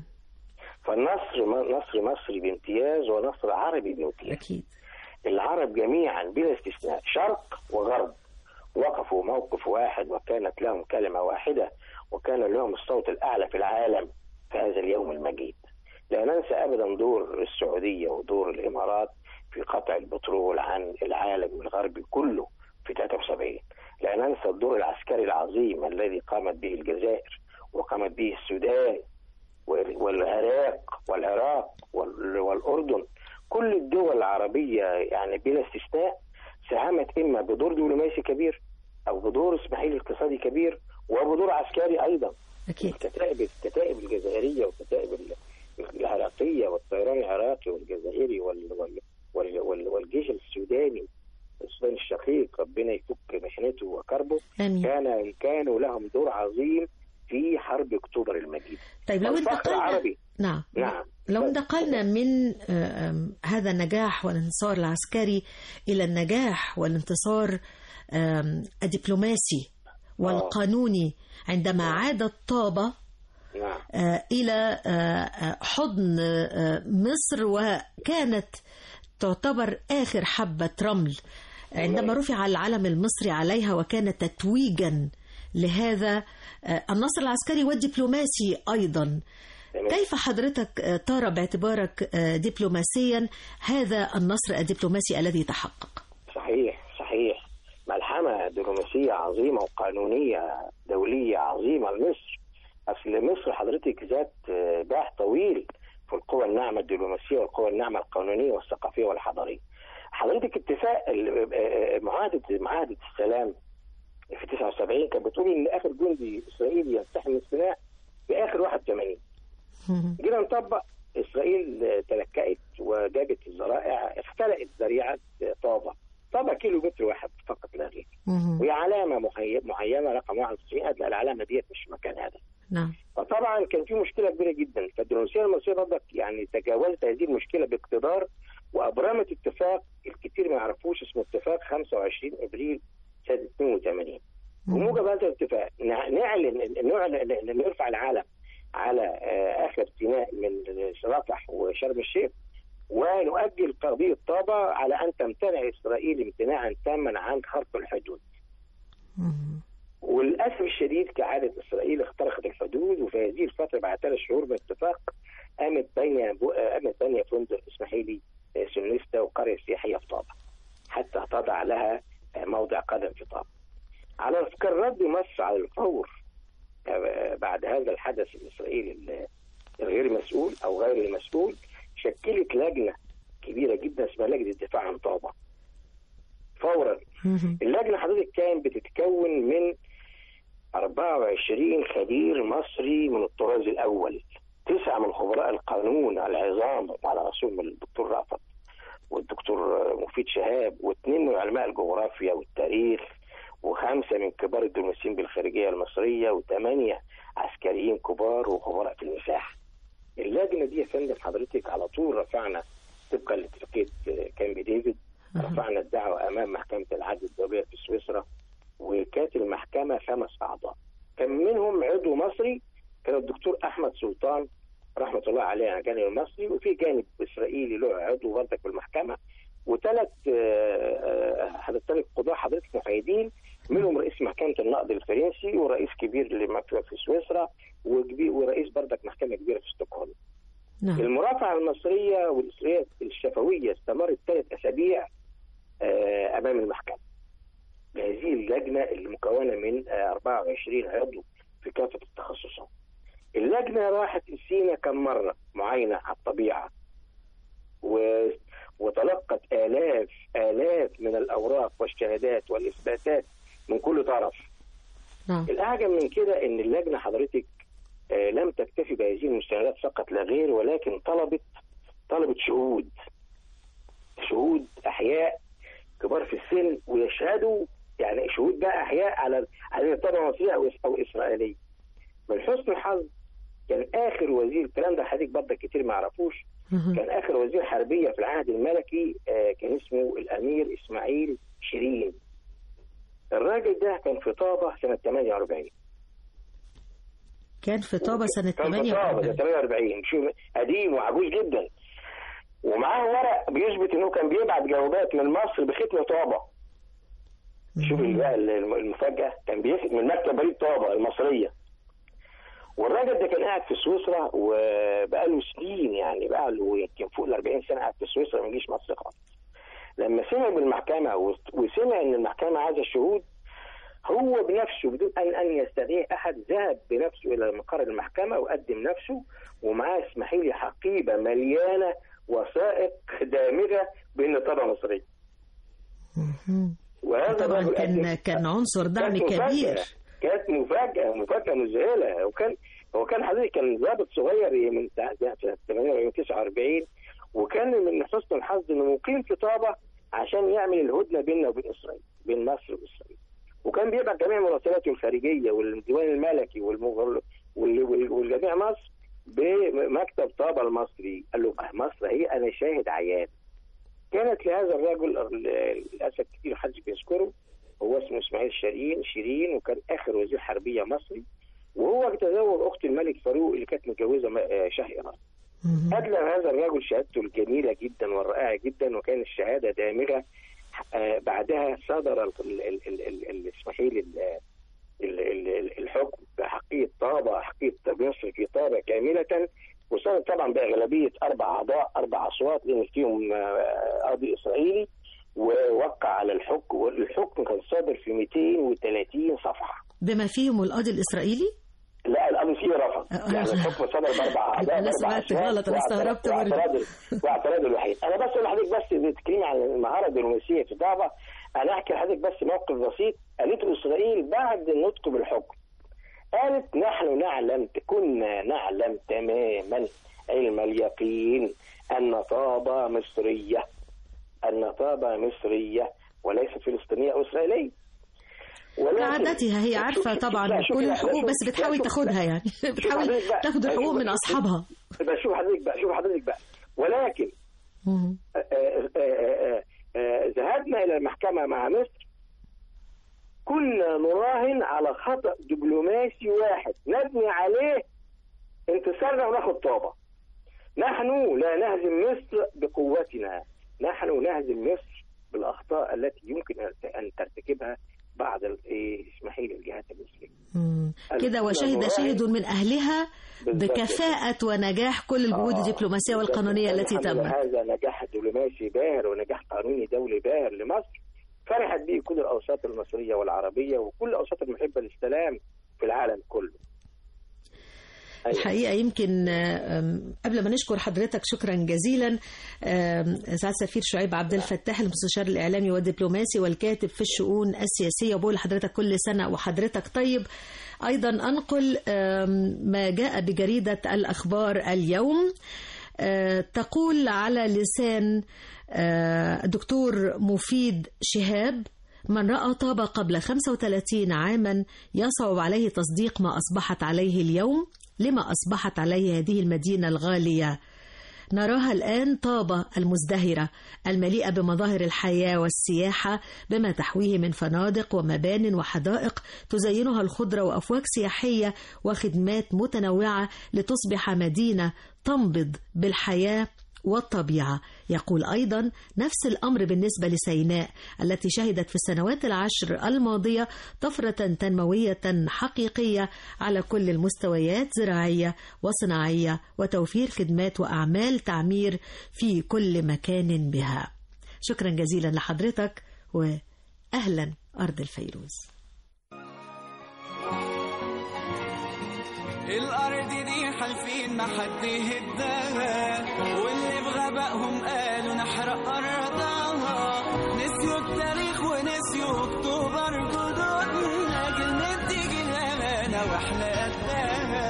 فالنصر نصر مصري بامتياز ونصر عربي بامتياز أكيد العرب جميعا بلا استثناء شرق وغرب وقفوا موقف واحد وكانت لهم كلمة واحدة وكان لهم الصوت الأعلى في العالم في هذا اليوم المجيد لا ننسى أبدا دور السعودية ودور الإمارات في قطع البترول عن العالم الغربي كله في 73 لا ننسى الدور العسكري العظيم الذي قامت به الجزائر وقامت به السودان وال- والعراق والعراق وال- والأردن كل الدول العربية يعني بلا استثناء ساهمت إما بدور دبلوماسي كبير أو بدور إسماعيلي اقتصادي كبير وبدور عسكري أيضا أكيد الكتائب الكتائب الجزائرية والكتائب ال- العراقية والطيران العراقي والجزائري وال وال وال وال والجيش السوداني السودان الشقيق ربنا يفك محنته وكربه آمين. كان كانوا لهم دور عظيم في حرب اكتوبر المجيد طيب لو والفخر انتقلنا العربي نعم نعم لو انتقلنا من آه، آم، هذا النجاح والانتصار العسكري إلى النجاح والانتصار آم، الدبلوماسي والقانوني عندما عادت طابة نعم آه، إلى آه، آه، حضن آه، مصر وكانت تعتبر آخر حبة رمل عندما رفع العلم المصري عليها وكان تتويجا لهذا آه، النصر العسكري والدبلوماسي أيضا كيف حضرتك آه، ترى باعتبارك آه، دبلوماسيا هذا النصر الدبلوماسي الذي تحقق صحيح صحيح ملحمة دبلوماسية عظيمة وقانونية دولية عظيمة لمصر أصل مصر حضرتك ذات آه، باع طويل في القوى الناعمة الدبلوماسية والقوى الناعمة القانونية والثقافية والحضارية حضرتك اتفاق ال- آه، آه، معاهدة معاهدة السلام في 79 كانت بتقول إن آخر جندي إسرائيلي يلتحم من سيناء في آخر 81 جينا نطبق اسرائيل تلكأت وجابت الذرائع اختلقت ذريعه طابه طابه كيلو متر واحد فقط لا غير وهي علامه محي- معينه رقم 91 لا العلامه ديت مش في مكان هذا نعم فطبعا كان في مشكله كبيره جدا فالدبلوماسيه المصريه برضك يعني تجاوزت هذه المشكله باقتدار وابرمت اتفاق الكثير ما يعرفوش اسمه اتفاق 25 ابريل سنه 82 بموجب هذا الاتفاق نع- نعلن نعلن إن نرفع العلم على آه، اخر سيناء من رفح وشرم الشيخ ونؤجل قضيه طابه على ان تمتنع اسرائيل امتناعا تاما عن خرق الحدود. وللاسف الشديد كعاده اسرائيل اخترقت الحدود وفي هذه الفتره بعد ثلاث شهور من الاتفاق قامت بني قامت بني فندق اسماعيلي آه، سنستا وقريه سياحيه في طابه حتى تضع لها آه، موضع قدم في طابه. على فكرة رد مصر على الفور آه، بعد هذا الحدث الاسرائيلي ال- الغير مسؤول او غير المسؤول شكلت لجنه كبيره جدا اسمها لجنه الدفاع عن طابه. فورا اللجنه حضرتك كانت بتتكون من 24 خبير مصري من الطراز الاول تسعه من خبراء القانون العظام على راسهم الدكتور رأفت والدكتور مفيد شهاب واثنين من علماء الجغرافيا والتاريخ وخمسه من كبار الدبلوماسيين بالخارجيه المصريه وثمانيه عسكريين كبار وخبراء في المساحه. اللجنه دي يا فندم حضرتك على طول رفعنا طبقا لاتفاقيه كامب ديفيد رفعنا الدعوه امام محكمه العدل الدوليه في سويسرا وكانت المحكمه خمس اعضاء. كان منهم عضو مصري كان الدكتور احمد سلطان رحمه الله عليه على الجانب المصري وفي جانب اسرائيلي له عضو برضك في المحكمه وثلاث حضرتك قضاة حضرتك متفايدين منهم رئيس محكمه النقد الفرنسي ورئيس كبير لمكتب في سويسرا وكبير ورئيس بردك محكمه كبيره في ستوكهولم. نعم. المرافعه المصريه والاسرائيليه الشفويه استمرت ثلاث اسابيع آه، امام المحكمه. بهذه اللجنه اللي مكونه من آه، 24 عضو في كافه التخصصات. اللجنه راحت سينا كم مره معاينه على الطبيعه و... وتلقت آلاف آلاف من الأوراق والشهادات والإثباتات من كل طرف نعم. الأعجب من كده إن اللجنة حضرتك آه لم تكتفي بهذه المستندات فقط لا غير ولكن طلبت طلبت شهود شهود أحياء كبار في السن ويشهدوا يعني شهود بقى أحياء على على طبعا مصرية أو أو إسرائيلية من حسن الحظ كان آخر وزير الكلام ده حضرتك برضه كتير ما يعرفوش كان اخر وزير حربيه في العهد الملكي آه، كان اسمه الامير اسماعيل شيرين الراجل ده كان في طابه سنه 48 كان في طابة سنة كان في طابه سنه 48 48 شوف قديم وعجوز جدا ومعاه ورق بيثبت انه كان بيبعت جوابات من مصر بختم طابه شوف بقى المفاجاه كان بيثبت من مكتب بريد طابه المصريه والراجل ده كان قاعد في سويسرا وبقاله سنين يعني بقى له يمكن فوق ال 40 سنه قاعد في سويسرا ما يجيش مصر خالص. لما سمع بالمحكمه وس- وسمع ان المحكمه عايزه الشهود هو بنفسه بدون ان ان يستدعي احد ذهب بنفسه الى مقر المحكمه وقدم نفسه ومعاه اسماعيلي حقيبه مليانه وثائق دامغه بان طبعا مصريه. وهذا طبعا الرجل كان قدم- كان عنصر دعم كانت مفاجأة. كبير كانت مفاجأة مفاجأة مذهلة وكان هو كان حضرتك كان ضابط صغير من سنة 48 49 وكان من حسن الحظ انه مقيم في طابة عشان يعمل الهدنة بيننا وبين اسرائيل بين مصر واسرائيل وكان بيبعت جميع مراسلاته الخارجية والديوان الملكي والمغل وال- وال- والجميع مصر بمكتب طابة المصري قال له مصر هي انا شاهد عيان كانت لهذا الرجل ال- للاسف كتير محدش بيذكره هو اسمه اسماعيل شيرين شيرين وكان اخر وزير حربيه مصري وهو تزوج اخت الملك فاروق اللي كانت متجوزه م- آه، شاه ايران. ادلى هذا الرجل شهادته الجميله جدا والرائعه جدا وكان الشهاده دامغه آه، بعدها صدر ال- ال- ال- ال- ال- ال- اسماعيل ال- ال- ال- ال- الحكم بحقية طابة حقية مصر في طابة كاملة وصار طبعا بأغلبية أربع أعضاء أربع أصوات لأن فيهم آه، قاضي إسرائيلي ووقع على الحكم والحكم كان صادر في 230 صفحة بما فيهم القاضي الإسرائيلي لا القاضي فيه رفض يعني الحكم صدر بأربع أعضاء أنا بأربع سمعت أصوات غلط، أنا واعتراض- استغربت برضه. واعتراض واعتراض الوحيد أنا بس أقول لحضرتك بس بتتكلمي عن المهارة الدبلوماسية في طابة أنا أحكي لحضرتك بس موقف بسيط قالته إسرائيل بعد النطق بالحكم قالت نحن نعلم كنا نعلم تماما علم اليقين أن طابة مصرية أن طابة مصرية وليست فلسطينية أو إسرائيلية ولكن- كعادتها هي عارفة شوف- طبعا لا، شوف- كل لا، الحقوق شوف- بس لا، بتحاول شوف- تاخدها يعني شوف بتحاول حضرتك بقى. تاخد لا، الحقوق شوف- من أصحابها بقى شوف حضرتك بقى شوف حضرتك بقى ولكن مم. آه، آه، آه، آه، ذهبنا الى المحكمه مع مصر كنا نراهن على خطا دبلوماسي واحد نبني عليه انتصارنا وناخد طابه نحن لا نهزم مصر بقوتنا نحن نهزم مصر بالاخطاء التي يمكن أن- ان ترتكبها بعض ال- إيه، اسمحي لي الجهات المصريه مم. كده كنا وشهد نراهن- شاهد من أهلها بالظبط. بكفاءة ونجاح كل الجهود آه، الدبلوماسية بالظبط. والقانونية التي الحمد لله تمت هذا نجاح دبلوماسي باهر ونجاح قانوني دولي باهر لمصر فرحت به كل الاوساط المصريه والعربيه وكل الاوساط المحبه للسلام في العالم كله الحقيقة يمكن آم، قبل ما نشكر حضرتك شكرا جزيلا آم، سعادة سفير شعيب عبد الفتاح المستشار الإعلامي والدبلوماسي والكاتب في الشؤون السياسية وبقول لحضرتك كل سنة وحضرتك طيب أيضا أنقل آم، ما جاء بجريدة الأخبار اليوم آه، تقول على لسان آه، الدكتور مفيد شهاب من رأى طابة قبل 35 عاما يصعب عليه تصديق ما أصبحت عليه اليوم لما أصبحت عليه هذه المدينة الغالية نراها الآن طابة المزدهرة المليئة بمظاهر الحياة والسياحة بما تحويه من فنادق ومبان وحدائق تزينها الخضرة وأفواج سياحية وخدمات متنوعة لتصبح مدينة تنبض بالحياة والطبيعة يقول أيضا نفس الأمر بالنسبة لسيناء التي شهدت في السنوات العشر الماضية طفرة تنموية حقيقية على كل المستويات زراعية وصناعية وتوفير خدمات وأعمال تعمير في كل مكان بها شكرا جزيلا لحضرتك وأهلا أرض الفيروز الأرض دي حالفين ما حد يهدها واللي بغبائهم قالوا نحرق أرضها نسيوا التاريخ ونسيوا أكتوبر جدودنا كلمة تيجي الأمانة وإحنا قدها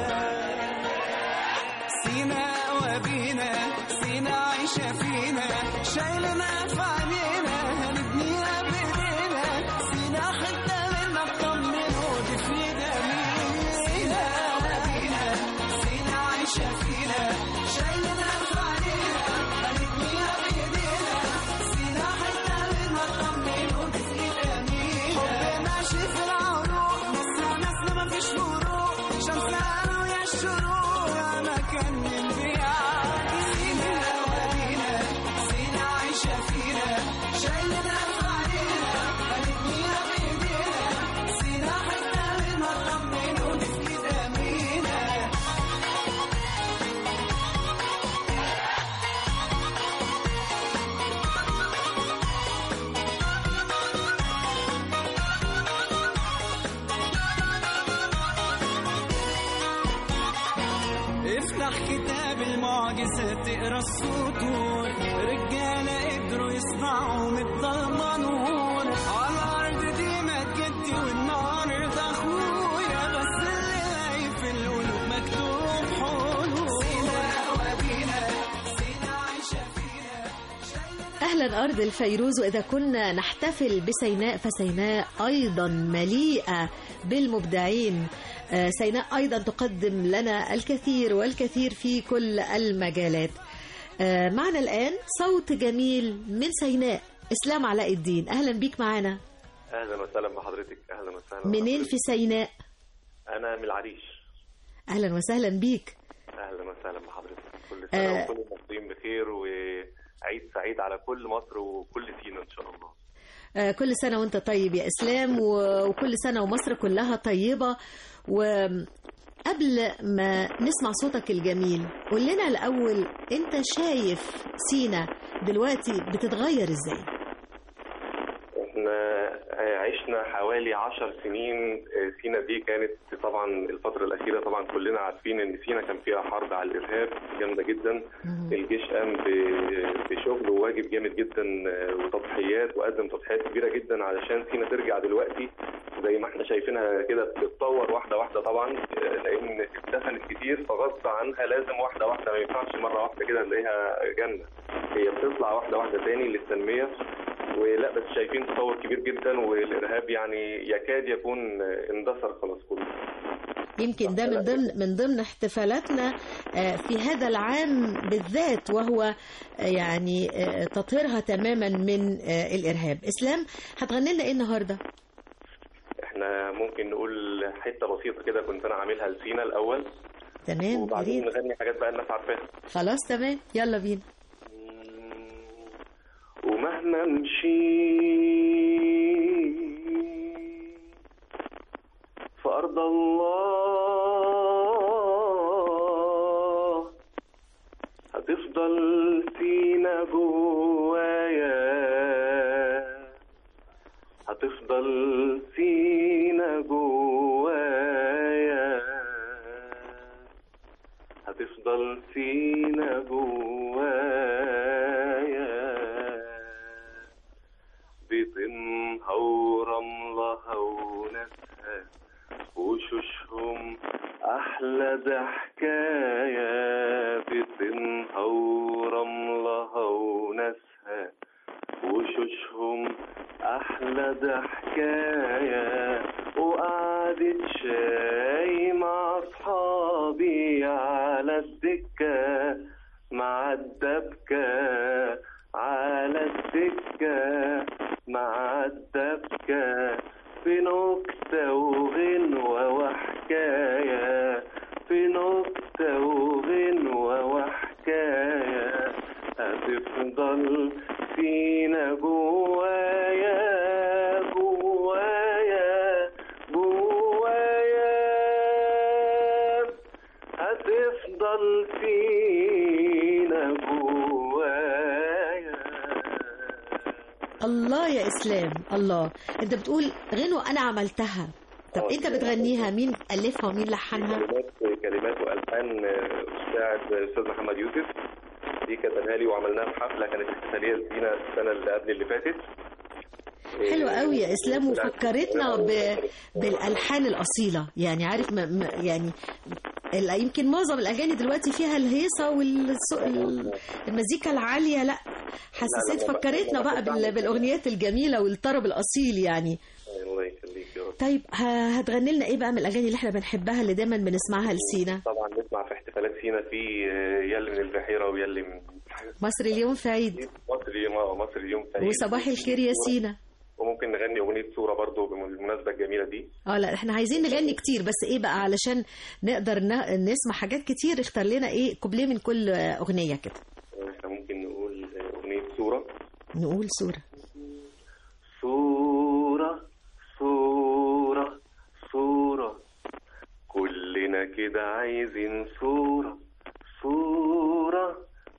سينا وبينا سينا عايشة فينا شايلنا في عينينا هنبنيها بإيدينا سينا حتة منا اطمنوا دي في جميل سينا وبينا سينا عايشة فينا شايلنا في عينينا هنبنيها بإيدينا سينا حتة منا اطمنوا دي في جميل حب ماشي في العروق ناسنا ناسنا مفيش فروق شمسنا ويا الشروق مكان البيع سينا ودينا سينا عايشة فينا شايلنا في عينينا هنبنيها بإيدينا سينا حتة منها طمنوا دي في إيد أمينة افتح كتاب المعجزات تقرا السطور رجاله قدروا يصنعوا من الضلمه نور على الارض دي ما تجدي والنهارده اخويا بس اللي لاقي في القلوب مكتوب حلول سينا ودينا سينا عايشه فينا أهلا أرض الفيروز وإذا كنا نحتفل بسيناء فسيناء أيضا مليئة بالمبدعين آه، سيناء أيضا تقدم لنا الكثير والكثير في كل المجالات آه، معنا الآن صوت جميل من سيناء إسلام علاء الدين أهلا بيك معنا اهلا وسهلا بحضرتك اهلا وسهلا منين في سيناء انا من العريش أهلا وسهلا بيك اهلا وسهلا بحضرتك كل سنه آه. وكل المصريين بخير وعيد سعيد على كل مصر وكل سينا ان شاء الله آه، كل سنة وانت طيب يا إسلام و- وكل سنة ومصر كلها طيبة وقبل ما نسمع صوتك الجميل قول لنا الأول انت شايف سينا دلوقتي بتتغير ازاي احنا عشنا حوالي عشر سنين سينا دي كانت طبعا الفترة الأخيرة طبعا كلنا عارفين إن سينا كان فيها حرب على الإرهاب جامدة جدا الجيش قام ب- بشغل وواجب جامد جدا وتضحيات وقدم تضحيات كبيرة جدا علشان سينا ترجع دلوقتي زي ما احنا شايفينها كده بتتطور واحدة واحدة طبعا لأن اتدفنت كتير فغصب عنها لازم واحدة واحدة ما ينفعش مرة واحدة كده نلاقيها جنة هي بتطلع واحدة واحدة تاني للتنمية ولا بس شايفين تطور كبير جدا والارهاب يعني يكاد يكون اندثر خلاص كله يمكن ده من ضمن من ضمن احتفالاتنا آه، في هذا العام بالذات وهو آه، يعني آه، تطهيرها تماما من آه، الإرهاب إسلام هتغني لنا إيه النهاردة احنا ممكن نقول حته بسيطه كده كنت انا عاملها لسينا الاول تمام يا وبعدين ريت. نغني حاجات بقى الناس عارفاها خلاص تمام يلا بينا ومهما مشيت في أرض الله هتفضل فينا جوايا هتفضل فينا جوايا هتفضل فينا جوايا بطنها ورملها وناسها وشوشهم أحلى ضحكاية بطنها ورملها وناسها وشوشهم أحلى ضحكاية وقعدة شاي مع أصحابي على الدكة مع الدبكة على الدكة مع الدبكة في نكتة وغنوة وحكاية في نكتة وغنوة وحكاية هتفضل فينا جوايا جوايا جوايا هتفضل فينا جوايا الله يا اسلام الله انت بتقول غنوة انا عملتها طب انت بتغنيها مين الفها ومين لحنها كلمات كلمات والحان الشاعر استاذ محمد يوسف دي كتبها لي وعملناها في حفله كانت احتفاليه لينا السنه اللي قبل اللي فاتت حلو قوي يا اسلام وفكرتنا ب... بالالحان الاصيله يعني عارف ما... ما... يعني ال- يمكن معظم الاغاني دلوقتي فيها الهيصه والمزيكا العاليه لا حسيت لا، لا، فكرتنا بقى بال... بالاغنيات الجميله والطرب الاصيل يعني الله يخليك يا رب طيب ه- هتغني لنا ايه بقى من الاغاني اللي احنا بنحبها اللي دايما بنسمعها لسينا طبعا نسمع في احتفالات سينا في يلي من البحيره ويلي من مصر اليوم في عيد مصر اليوم مصر اليوم سعيد وصباح الخير يا سينا وممكن نغني اغنيه صوره برضو بالمناسبه الجميله دي اه لا احنا عايزين نغني كتير بس ايه بقى علشان نقدر ن- نسمع حاجات كتير اختار لنا ايه كوبليه من كل اغنيه كده احنا ممكن نقول اغنيه صوره نقول صوره صورة صورة صورة كلنا كده عايزين صورة صورة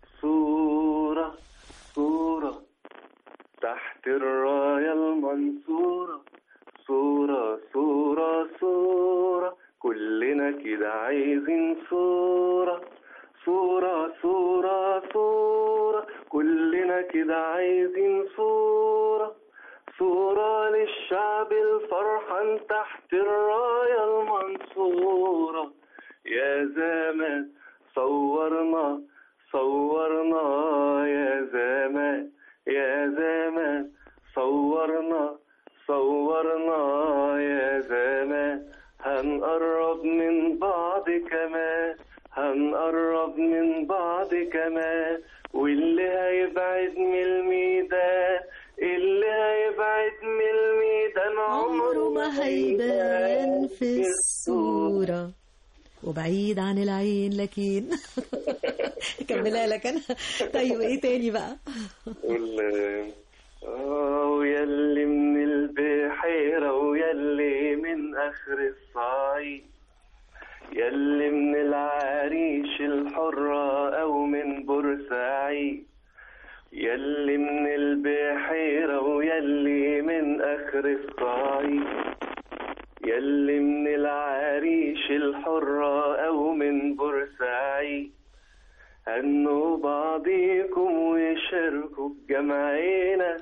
صورة صورة تحت الراية المنصورة صورة صورة صورة كلنا كده عايزين صورة صورة صورة صورة كلنا كده عايزين صورة صورة للشعب الفرحان تحت الراية المنصورة يا زمان صورنا صورنا يا زمان يا زمان صورنا صورنا يا زمان هنقرب من بعض كمان هنقرب من بعض كمان واللي هيبعد من الميدان اللي هيبعد من الميدان عمره ما هيبان في الصورة وبعيد عن العين لكن كملها لك انا طيب ايه تاني بقى قول اه ويلي من البحيرة ويلي من آخر الصعيد يلي من العريش الحرة أو من بورسعيد يلي من البحيرة ويلي من آخر الصعيد يلي من العريش الحرة أو من بورسعيد هنوا بعضيكم وشاركوا بجمعنا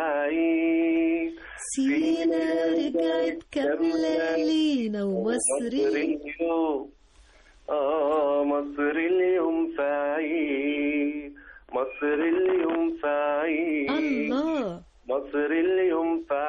السعيد سينا رجعت كاملة لينا ومصر اليوم آه مصر اليوم في عيد مصر اليوم في عيد الله مصر اليوم في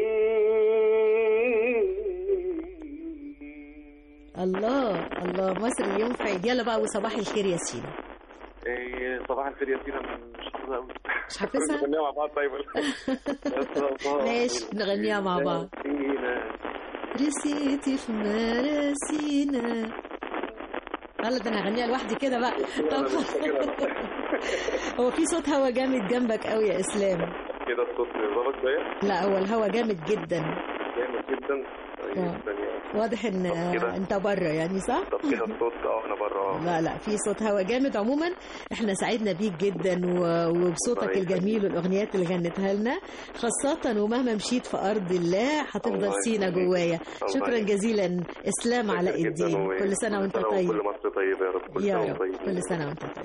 عيد الله الله مصر اليوم في عيد يلا بقى وصباح الخير يا سينا إيه، صباح الخير يا سينا مش حافظها قوي مش حافظها؟ نغنيها مع بعض طيب ماشي نغنيها مع بعض سينا رسيتي في مراسينا غلط انا هغنيها لوحدي كده بقى طب هو في صوت هوا جامد جنبك قوي يا اسلام كده الصوت ظبط شويه لا هو الهوا جامد جدا جامد جدا طيب آه. ثانية واضح ان كده. انت بره يعني صح طب كده الصوت اه احنا بره لا لا في صوت هوا جامد عموما احنا سعدنا بيك جدا و- وبصوتك الله الجميل والاغنيات اللي غنتها لنا خاصة ومهما مشيت في ارض الله هتفضل الله سينا يخليك. جوايا الله شكرا يخليك. جزيلا اسلام علاء جدا الدين و- كل سنة وانت طيب وكل مصر طيبة يا رب كل يا سنة رب وانت طيب كل سنة وانت طيب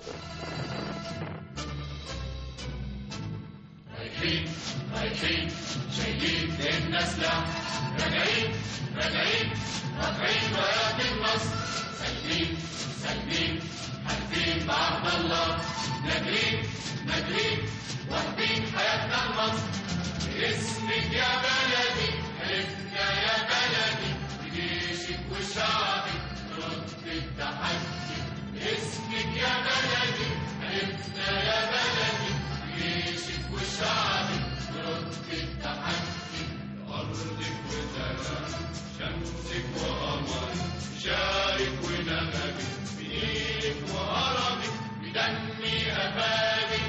رايحين رايحين شايلين لنا سلاح راجعين راجعين قاطعين رايات النصر سالمين سالمين حالفين بعهد الله ناجرين ناجرين واخدين حياتنا لمصر باسمك يا بلدي حلفنا يا بلدي بجيشك وشعبك نرد التحدي باسمك يا بلدي حلفنا يا بلدي بجيشك وشعبك نرد التحدي أرضك وزرعك شمسك وقمرك شارك ونغمك بنيلك وهرمك بدمي أبادك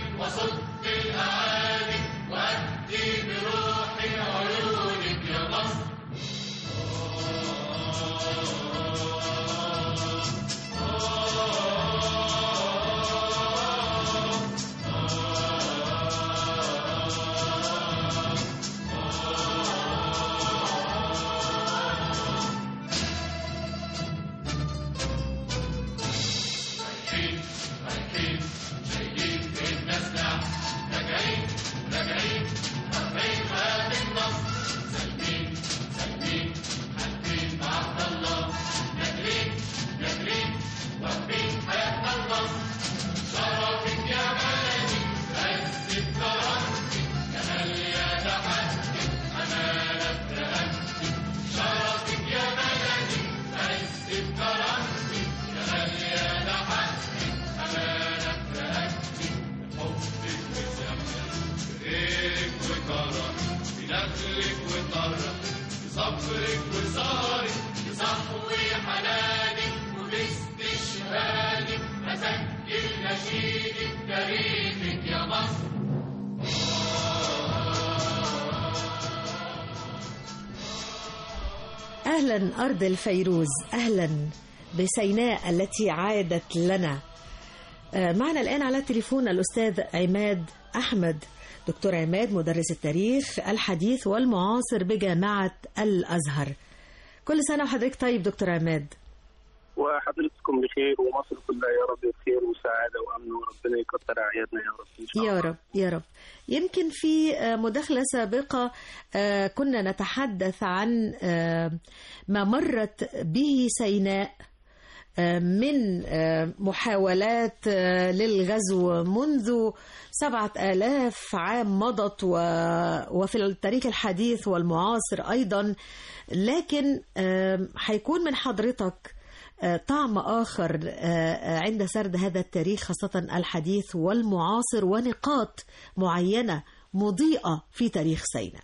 أكلك وطرك بصبرك وسهرك بصحوي حنانك وباستشهادك أسجل نشيدك تاريخك يا مصر أهلا أرض الفيروز أهلا بسيناء التي عادت لنا آه، معنا الآن على التليفون الأستاذ عماد أحمد دكتور عماد مدرس التاريخ الحديث والمعاصر بجامعة الأزهر كل سنة وحضرتك طيب دكتور عماد وحضرتكم بخير ومصر كلها يا رب بخير وسعاده وامن وربنا يكثر اعيادنا يا رب ان شاء الله يا رب يا رب يمكن في آه، مداخلة سابقة آه، كنا نتحدث عن آه، ما مرت به سيناء آه، من آه، محاولات آه، للغزو منذ سبعة آلاف عام مضت و- وفي التاريخ الحديث والمعاصر أيضا لكن آه، هيكون من حضرتك آه، طعم آخر آه، عند سرد هذا التاريخ خاصة الحديث والمعاصر ونقاط معينة مضيئة في تاريخ سيناء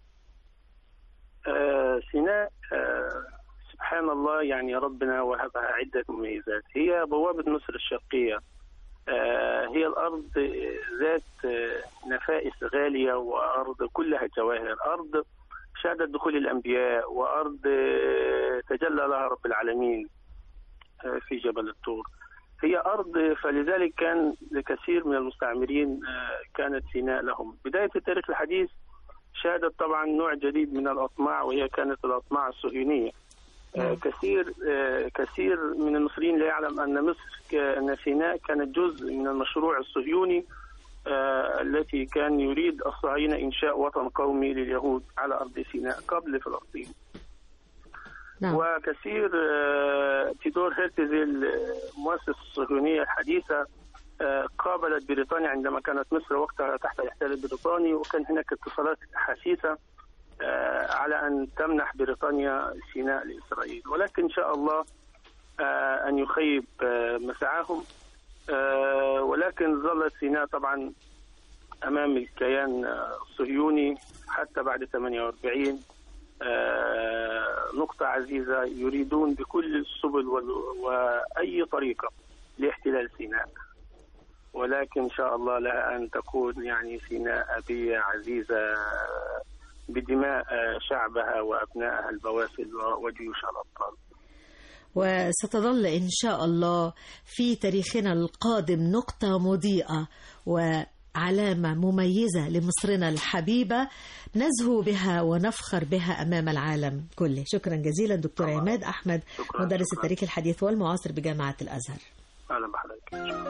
آه سيناء آه سبحان الله يعني ربنا وهبها عدة مميزات هي بوابة مصر الشرقية آه هي الأرض ذات آه، نفائس غالية وأرض كلها جواهر أرض شهدت دخول الأنبياء وأرض آه، تجلى لها رب العالمين آه، في جبل الطور هي أرض فلذلك كان لكثير من المستعمرين آه، كانت سيناء لهم بداية التاريخ الحديث شهدت طبعا نوع جديد من الأطماع وهي كانت الأطماع الصهيونية آه، كثير آه، كثير من المصريين لا يعلم أن مصر ك- أن سيناء كانت جزء من المشروع الصهيوني آه، التي كان يريد الصهاينة إنشاء وطن قومي لليهود على أرض سيناء قبل فلسطين نعم. وكثير آه، تيدور هيرتزل آه، مؤسس الصهيونية الحديثة آه، قابلت بريطانيا عندما كانت مصر وقتها تحت الاحتلال البريطاني وكان هناك اتصالات حثيثة آه، على أن تمنح بريطانيا سيناء لإسرائيل ولكن إن شاء الله آه، أن يخيب آه، مسعاهم آه، ولكن ظلت سيناء طبعا أمام الكيان آه، الصهيوني حتى بعد 48 آه، نقطة عزيزة يريدون بكل السبل وال- وأي طريقة لاحتلال سيناء ولكن إن شاء الله لها أن تكون يعني سيناء أبية عزيزة بدماء آه، شعبها وأبنائها البواسل وجيوش الأبطال وستظل إن شاء الله في تاريخنا القادم نقطة مضيئة وعلامة مميزة لمصرنا الحبيبة نزهو بها ونفخر بها أمام العالم كله شكرا جزيلا دكتور عماد أحمد شكراً، مدرس شكراً. التاريخ الحديث والمعاصر بجامعة الأزهر أهلا بحضرتك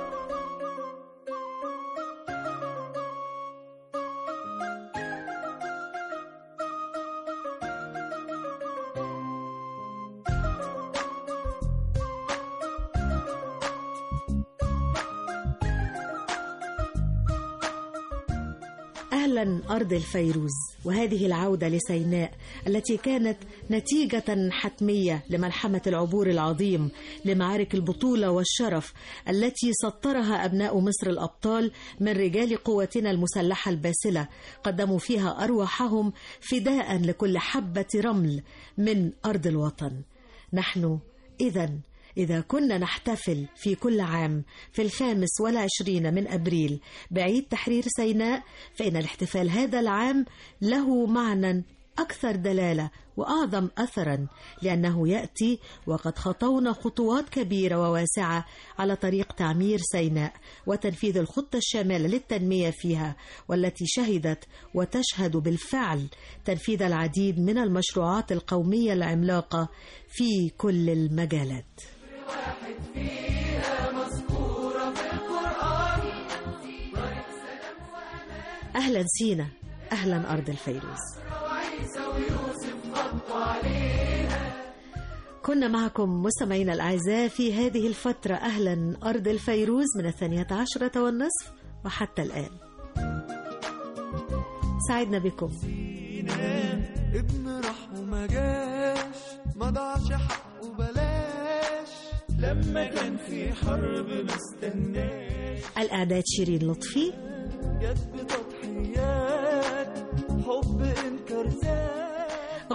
أهلا أرض الفيروز وهذه العودة لسيناء التي كانت نتيجة حتمية لملحمة العبور العظيم لمعارك البطولة والشرف التي سطرها أبناء مصر الأبطال من رجال قواتنا المسلحة الباسلة قدموا فيها أرواحهم فداء لكل حبة رمل من أرض الوطن نحن إذا إذا كنا نحتفل في كل عام في الخامس والعشرين من أبريل بعيد تحرير سيناء فإن الاحتفال هذا العام له معنى أكثر دلالة وأعظم أثرا لأنه يأتي وقد خطونا خطوات كبيرة وواسعة على طريق تعمير سيناء وتنفيذ الخطة الشاملة للتنمية فيها والتي شهدت وتشهد بالفعل تنفيذ العديد من المشروعات القومية العملاقة في كل المجالات فيها مذكورة في القرآن أهلا سينا أهلا أرض الفيروز وعيسى ويوسف غطوا عليها كنا معكم مستمعينا الأعزاء في هذه الفترة أهلا أرض الفيروز من الثانية عشرة والنصف وحتى الآن سعدنا بكم ابن راح وما جاش ما ضاعش حقه بلاش لما كان في حرب مستناش الإعداد شيرين لطفي جت بتضحيات حب انكر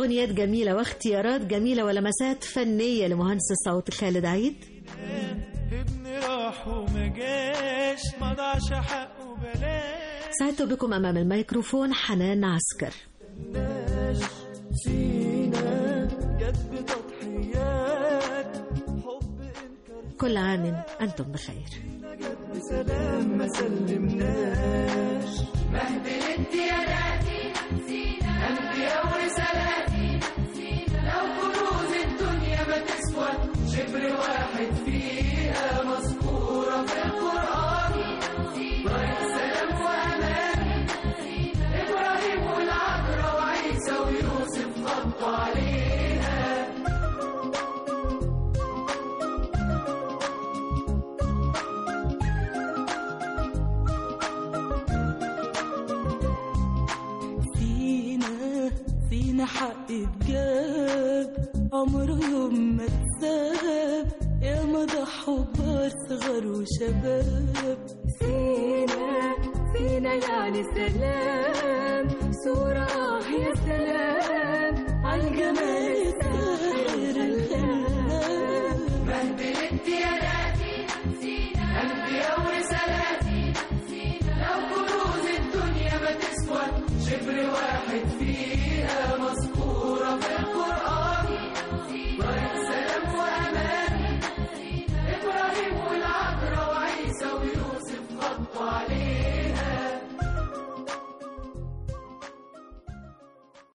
أغنيات جميلة واختيارات جميلة ولمسات فنية لمهندس الصوت خالد عيد ابني راح وما جاش ما ضاعش حقه بلاش سعدت بكم أمام الميكروفون حنان عسكر سينا جت بتضحيات حب كل عام أنتم بخير بسلام ما سلمناش مهد الانتياراتي أنبياء ورسالاتي لو كنوز الدنيا ما تسوى شبر واحد فيها مذكورة في القرآن طريق سلام وأمان إبراهيم والعذراء وعيسى ويوسف خطوا عليها فينا فينا حق اتجاب عمره يوم ما اتساب يا ما ضحوا كبار صغار وشباب فينا فينا يعني سلام صورة يا سلام عالجمال